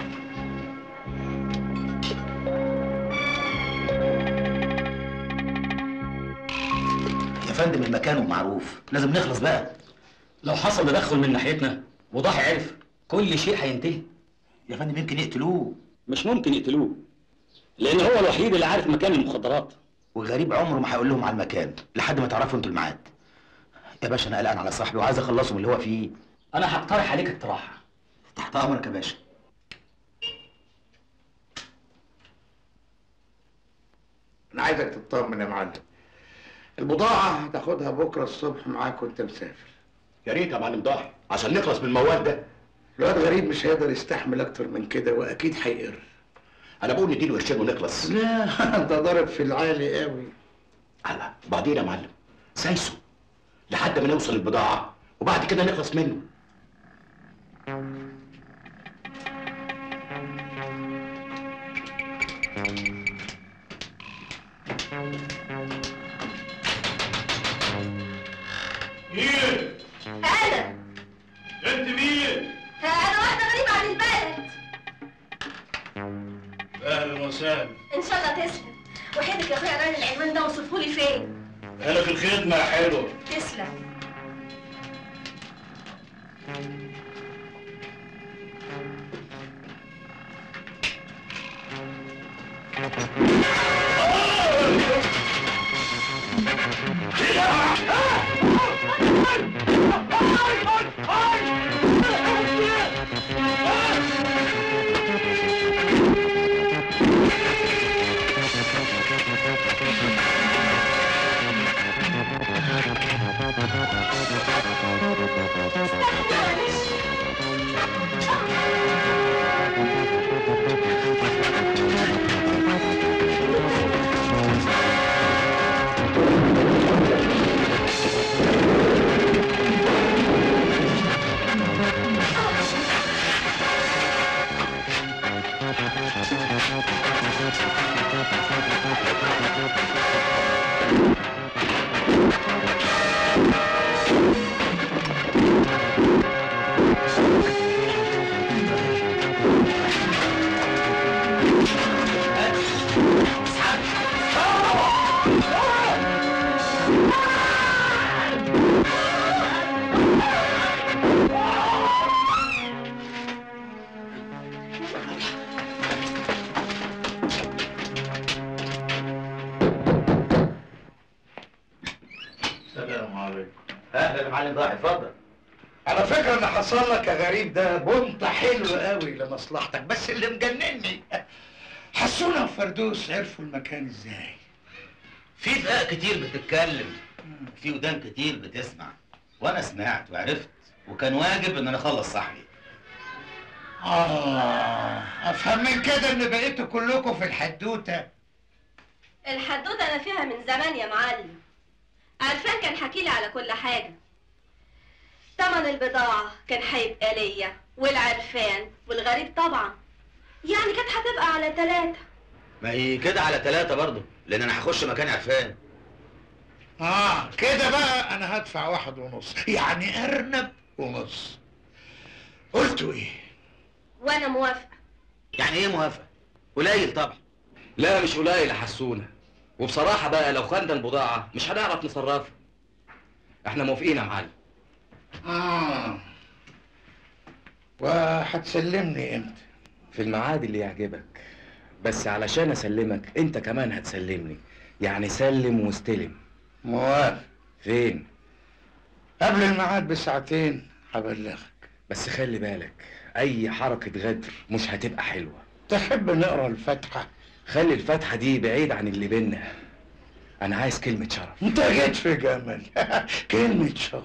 B: يا فندم المكان معروف لازم نخلص بقى
P: لو حصل تدخل من ناحيتنا وضاحي عرف كل شيء هينتهي
B: يا فندم يمكن يقتلوه
P: مش ممكن يقتلوه لان هو الوحيد اللي عارف مكان المخدرات
B: والغريب عمره ما هيقول لهم على المكان لحد ما تعرفوا انتوا الميعاد يا باشا انا قلقان على صاحبي وعايز اخلصه من اللي هو فيه
P: انا هقترح عليك اقتراح
B: تحت امرك يا باشا
D: انا عايزك تطمن يا معلم البضاعة هتاخدها بكرة الصبح معاك وانت مسافر
L: يا ريت يا معلم ضاحي عشان نخلص من الموال ده
D: الواد غريب مش هيقدر يستحمل اكتر من كده واكيد هيقر
L: انا بقول نديله قرشين ونخلص
D: لا انت ضارب في العالي قوي
L: على بعدين يا معلم سايسه لحد ما نوصل البضاعة وبعد كده نخلص منه
C: مين؟
E: انا
C: انت مين؟
E: انا واحده غريبه عن البلد
C: اهلا وسهلا
E: ان شاء الله تسلم وحيدك يا اخويا على العنوان ده وصفهولي فين
C: انا في الخدمه يا حلوه
E: تسلم
D: السلام عليكم
B: اهلا يا معلم ضاحي اتفضل
D: على فكرة اللي حصل لك يا غريب ده بنط حلو قوي لمصلحتك بس اللي مجنني حسونا وفردوس عرفوا المكان ازاي
B: في فئة كتير بتتكلم في ودان كتير بتسمع وانا سمعت وعرفت وكان واجب ان انا اخلص صاحبي
D: اه افهم من كده ان بقيتوا كلكم في الحدوته
E: الحدوته انا فيها من زمان يا معلم عرفان كان حكي لي على كل حاجه تمن البضاعة كان هيبقى ليا والعرفان والغريب طبعا يعني كانت هتبقى على ثلاثة
B: ما هي كده على ثلاثة برضه لأن أنا هخش مكان عرفان
Q: اه كده بقى انا هدفع واحد ونص يعني ارنب ونص قلتوا ايه
E: وأنا موافقة
B: يعني إيه موافقة؟ قليل طبعا
J: لا مش قليل يا حسونه وبصراحه بقى لو خدنا البضاعه مش هنعرف نصرفها احنا موافقين يا معلم
Q: اه وهتسلمني امتى
J: في الميعاد اللي يعجبك بس علشان اسلمك انت كمان هتسلمني يعني سلم واستلم
Q: موافق
J: فين
Q: قبل الميعاد بساعتين هبلغك
J: بس خلي بالك اي حركه غدر مش هتبقى حلوه
Q: تحب نقرا الفاتحه
J: خلي الفاتحه دي بعيد عن اللي بينا انا عايز كلمه شرف
Q: انت جيت في جمل كلمه شرف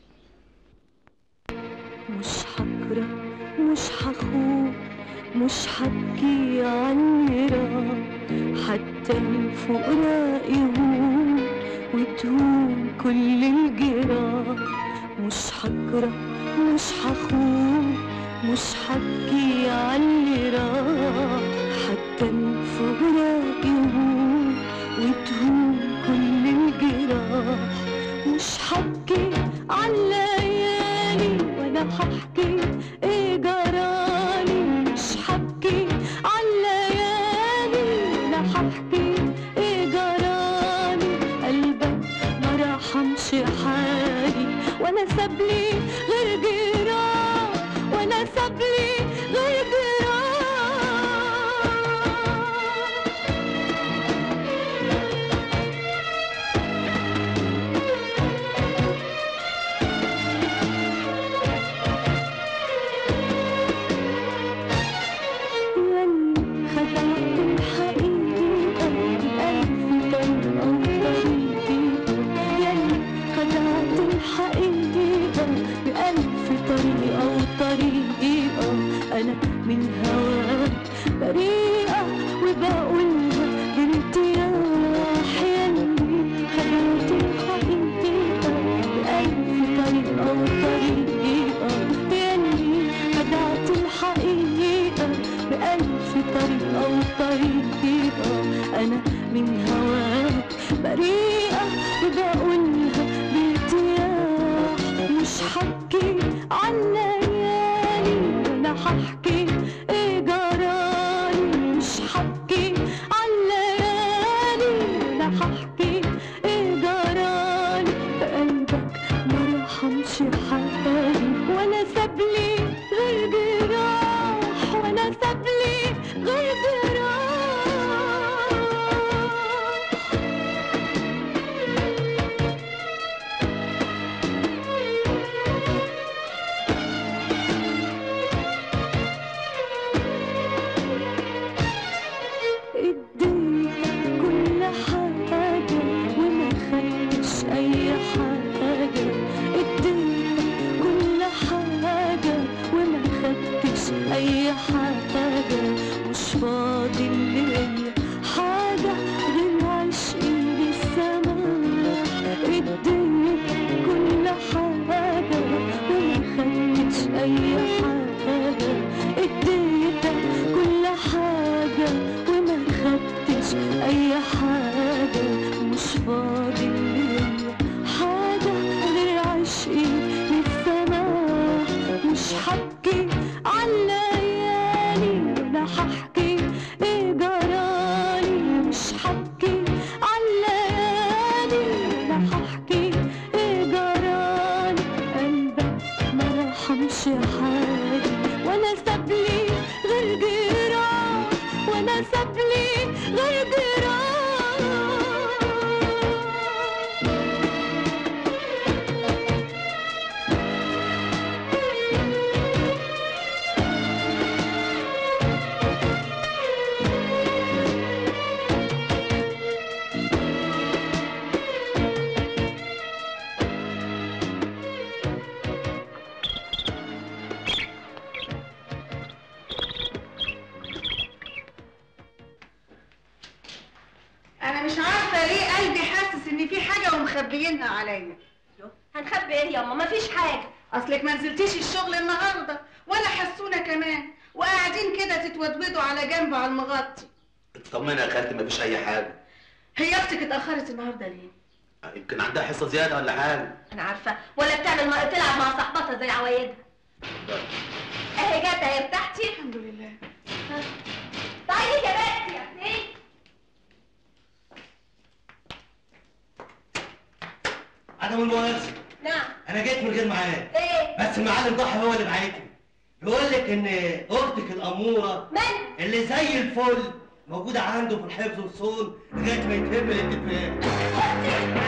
R: مش هكره مش هخوف مش هبكي عني راح حتى الفقراء يهون وتهون كل الجراح مش هكره مش هخوف مش هبكي عني راح حتى الفقراء يهون وتهون كل الجراح مش هبكي على الليالي ولا هحكي ايه جرالي مش هبكي على الليالي ولا هحكي ايه جرالي قلبك ما رحمش حالي وانا سابلي غير جراح وانا سابلي غير جراح ياللي خدعت الحقيقة بألف طريقة وطريقة ياللي خدعت الحقيقة بألف طريقة وطريقة أنا من هواك بريئة وبقولها بارتياح ياللي خدعت الحقيقة بألف طريقة وطريقة ياللي خدعت الحقيقة بألف طريقة وطريقة أنا من هواك بريئة وبقولها بارتياح مش هحكي عن ليالي ولا هحكي ايه جرالي مش هحكي عن ليالي ولا هحكي ايه جرالي بقلبك ما رحمش حالي ولا سابلي غير جراح ولا سابلي غير جراح اديتك كل حاجة وما خدتش أي حاجة اديتك كل حاجة وما خدتش أي حاجة مش فاضل ليا حاجة غير عشقي للسماء اديتك كل حاجة وما خدتش أي حاجة اديتك كل حاجة وما خدتش أي حاجة مش فاضل ليا حاجة غير عشقي للسماء مش هبكي على الليالي ولا هحكي ايه جرالي مش هبكي على الليالي ولا هحكي ايه جرالي قلبك ما رحمش حالي ولا سابلي غير جراح ولا سابلي غير جراح
S: انا مش عارفه ليه قلبي حاسس ان في حاجه ومخبيينها عليا
E: هنخبي ايه ياما مفيش حاجة
I: اصلك ما نزلتيش الشغل النهارده ولا حسونا كمان وقاعدين كده تتودودوا على جنب على المغطي
B: اطمني يا خالتي مفيش اي حاجه
I: هي اختك اتاخرت النهارده ليه
B: يمكن عندها حصه زياده ولا حاجه
E: انا عارفه ولا بتعمل ما تلعب مع صاحبتها زي عوايدها اهي جت اهي بتاعتي
I: الحمد لله
E: طيب يا بنتي يا اختي
F: عدم المؤاخذة
E: نعم
F: أنا جيت من غير ميعاد
E: ايه
F: بس المعلم ضحى هو اللي بعتني بيقول لك إن أختك الأمورة
E: من
F: اللي زي الفل موجودة عنده في الحفظ والصون لغاية ما يتم الاتفاق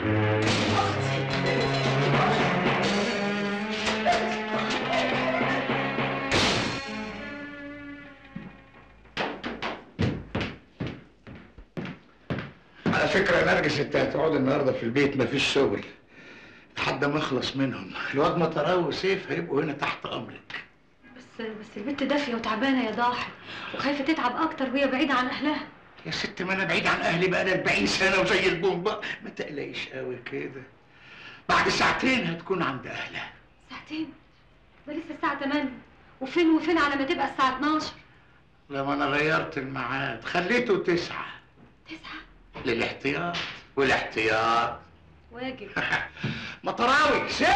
D: على فكرة يا نرجس انت هتقعد النهارده في البيت مفيش شغل لحد ما اخلص منهم الواد مطراوي وسيف هيبقوا هنا تحت امرك
M: بس بس البنت دافيه وتعبانه يا ضاحي وخايفه تتعب اكتر وهي بعيده عن اهلها
D: يا ست ما انا بعيد عن اهلي بقى 40 سنة وزي البومبا ما تقلقيش قوي كده بعد ساعتين هتكون عند اهلها
M: ساعتين ده لسه الساعه 8 وفين وفين على ما تبقى الساعه 12
D: لما انا غيرت الميعاد خليته تسعة
M: تسعة
D: للاحتياط والاحتياط
M: واجب
D: مطراوي سيف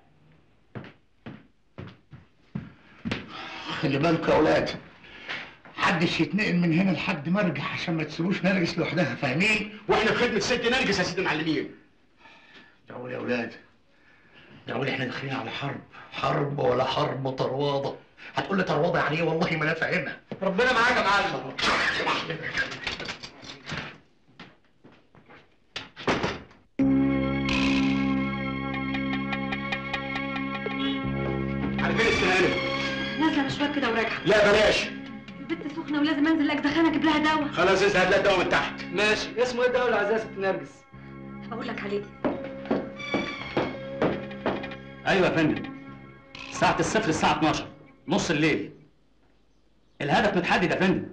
D: خلي بالك يا اولاد محدش يتنقل من هنا لحد ما ارجع عشان ما تسيبوش نرجس لوحدها فاهمين؟
L: واحنا في خدمه ست نرجس يا سيدي المعلمين
D: دعوا يا اولاد دعوا احنا داخلين على حرب حرب ولا حرب طرواضه هتقول لي طرواضه يعني ايه والله ما انا فاهمها
F: ربنا معاك يا معلم
L: على فين السهالة؟
M: نازله مشوار كده وراجعه
L: لا بلاش
M: البنت سخنه ولازم انزل لك دخانه اجيب لها دواء
L: خلاص اذهب لا الدواء من تحت
F: ماشي اسمه ايه الدواء اللي عايزاه يا ست نرجس؟
M: هقول لك عليه
P: ايوه يا فندم ساعة الصفر الساعة 12 نص الليل الهدف متحدد يا فندم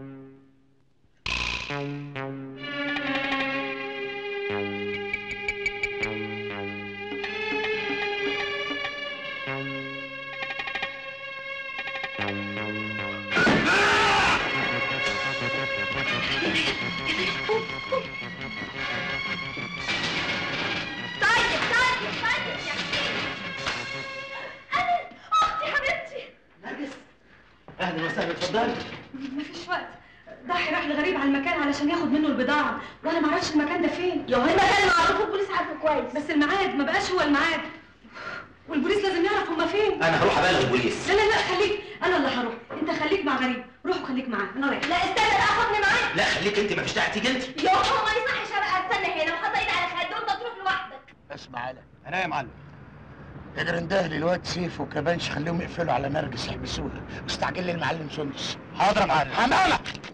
E: طيب طيب طيب يا اختي انا اختي حبيبتي
F: نرجس أهلا وسهلا اتفضلي
M: مفيش وقت ضحي راح لغريب على المكان علشان ياخد منه البضاعه وانا ما اعرفش المكان ده فين
E: يا هو المكان معروف والبوليس عارفه كويس
M: بس الميعاد ما بقاش هو الميعاد والبوليس لازم يعرف هما فين
B: انا هروح ابلغ البوليس
M: لا لا لا خليك انا اللي هروح انت خليك مع غريب روح وخليك معاه انا رايح
E: لا استنى بقى خدني معاك
B: لا خليك انت مفيش داعي تيجي انت
E: يا هو ما يصحش ابقى استنى هنا وحاطه ايدي على خدي وانت تروح لوحدك
D: اسمع على
F: أنا يا معلم
D: اجر انده للواد سيف وكبانش خليهم يقفلوا على نرجس يحبسوها واستعجل لي المعلم سندس
F: حاضر يا معلم
D: حمامه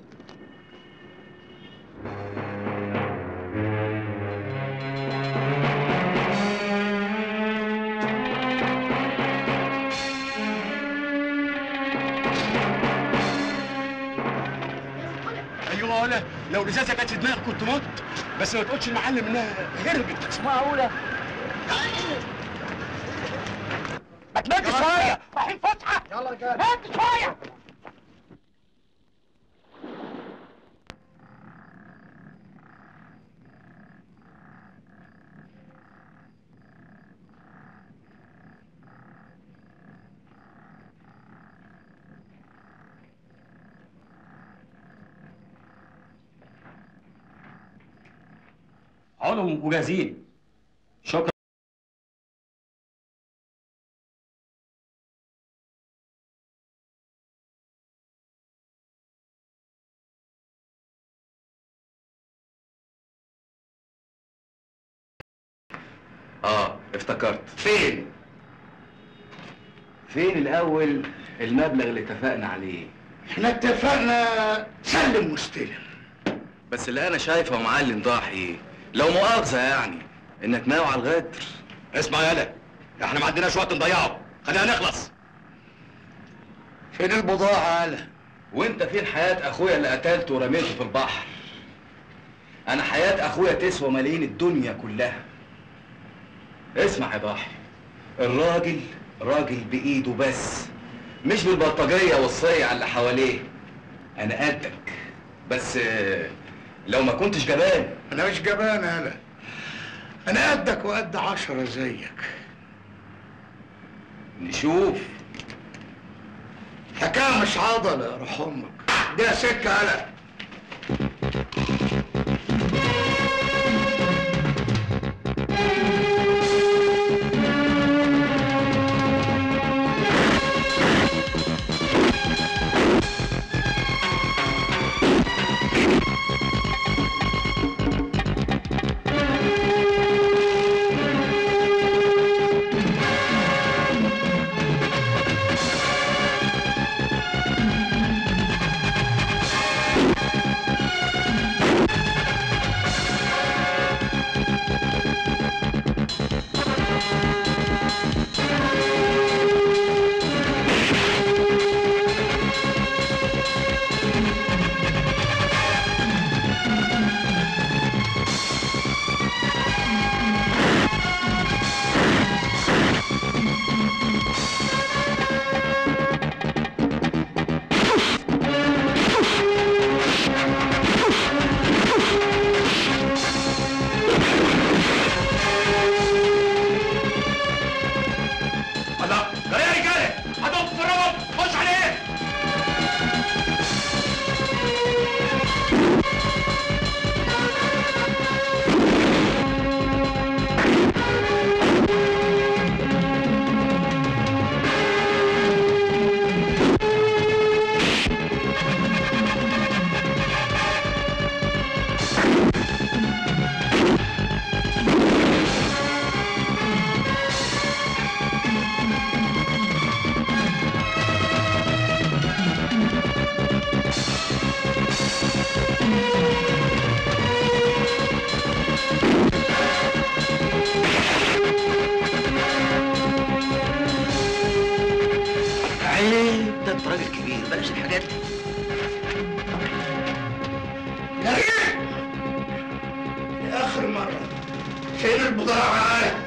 L: ايوه ولا لو الازازه كانت في دماغك كنت مت بس ما تقولش المعلم انها هربت مش معقوله
D: ما تمد شويه رايحين فسحه يلا يا رجاله مد شويه
P: علم وجاهزين شكرا
J: اه افتكرت
D: فين؟
J: فين الاول المبلغ اللي اتفقنا عليه
D: احنا اتفقنا سلم واستلم
J: بس اللي انا شايفه يا معلم ضاحي لو مؤاخذه يعني انك ناوي على الغدر
L: اسمع يالا احنا ما عندناش وقت نضيعه خلينا نخلص
D: فين البضاعه يالا
J: وانت فين حياه اخويا اللي قتلته ورميته في البحر انا حياه اخويا تسوى ملايين الدنيا كلها اسمع يا ضاحي الراجل راجل بايده بس مش بالبلطجيه والصيع اللي حواليه انا قدك بس آه، لو ما كنتش جبان
Q: انا مش جبان انا انا قدك وقد عشرة زيك
J: نشوف
Q: حكايه مش عضله يا روح امك ده سكه قلق
C: الله جري يا رجاله هتقف في الرمل خش عليه
J: عيب ده انت راجل كبير بلاش الحاجات دي
Q: نرجع لاخر مره فين البضاعه يا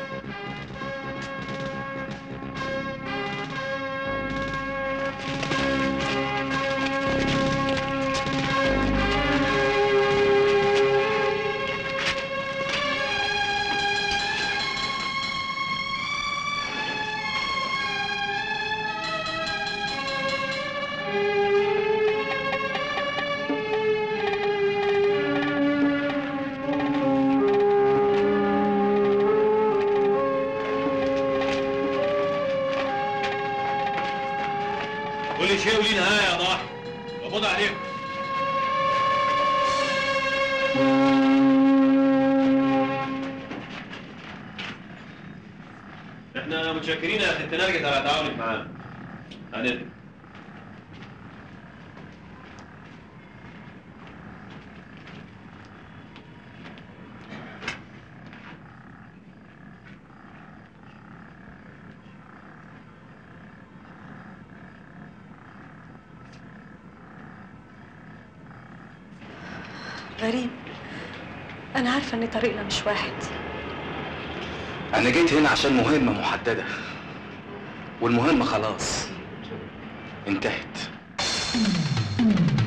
S: كل شيء وليه نهايه يا ضاحي مقبوض عليكم احنا متشكرين يا اخي انت نرجس على تعاونك معانا هنبقى
M: غريب أنا عارفة إن طريقنا مش واحد
J: انا جيت هنا عشان مهمه محدده والمهمه خلاص انتهت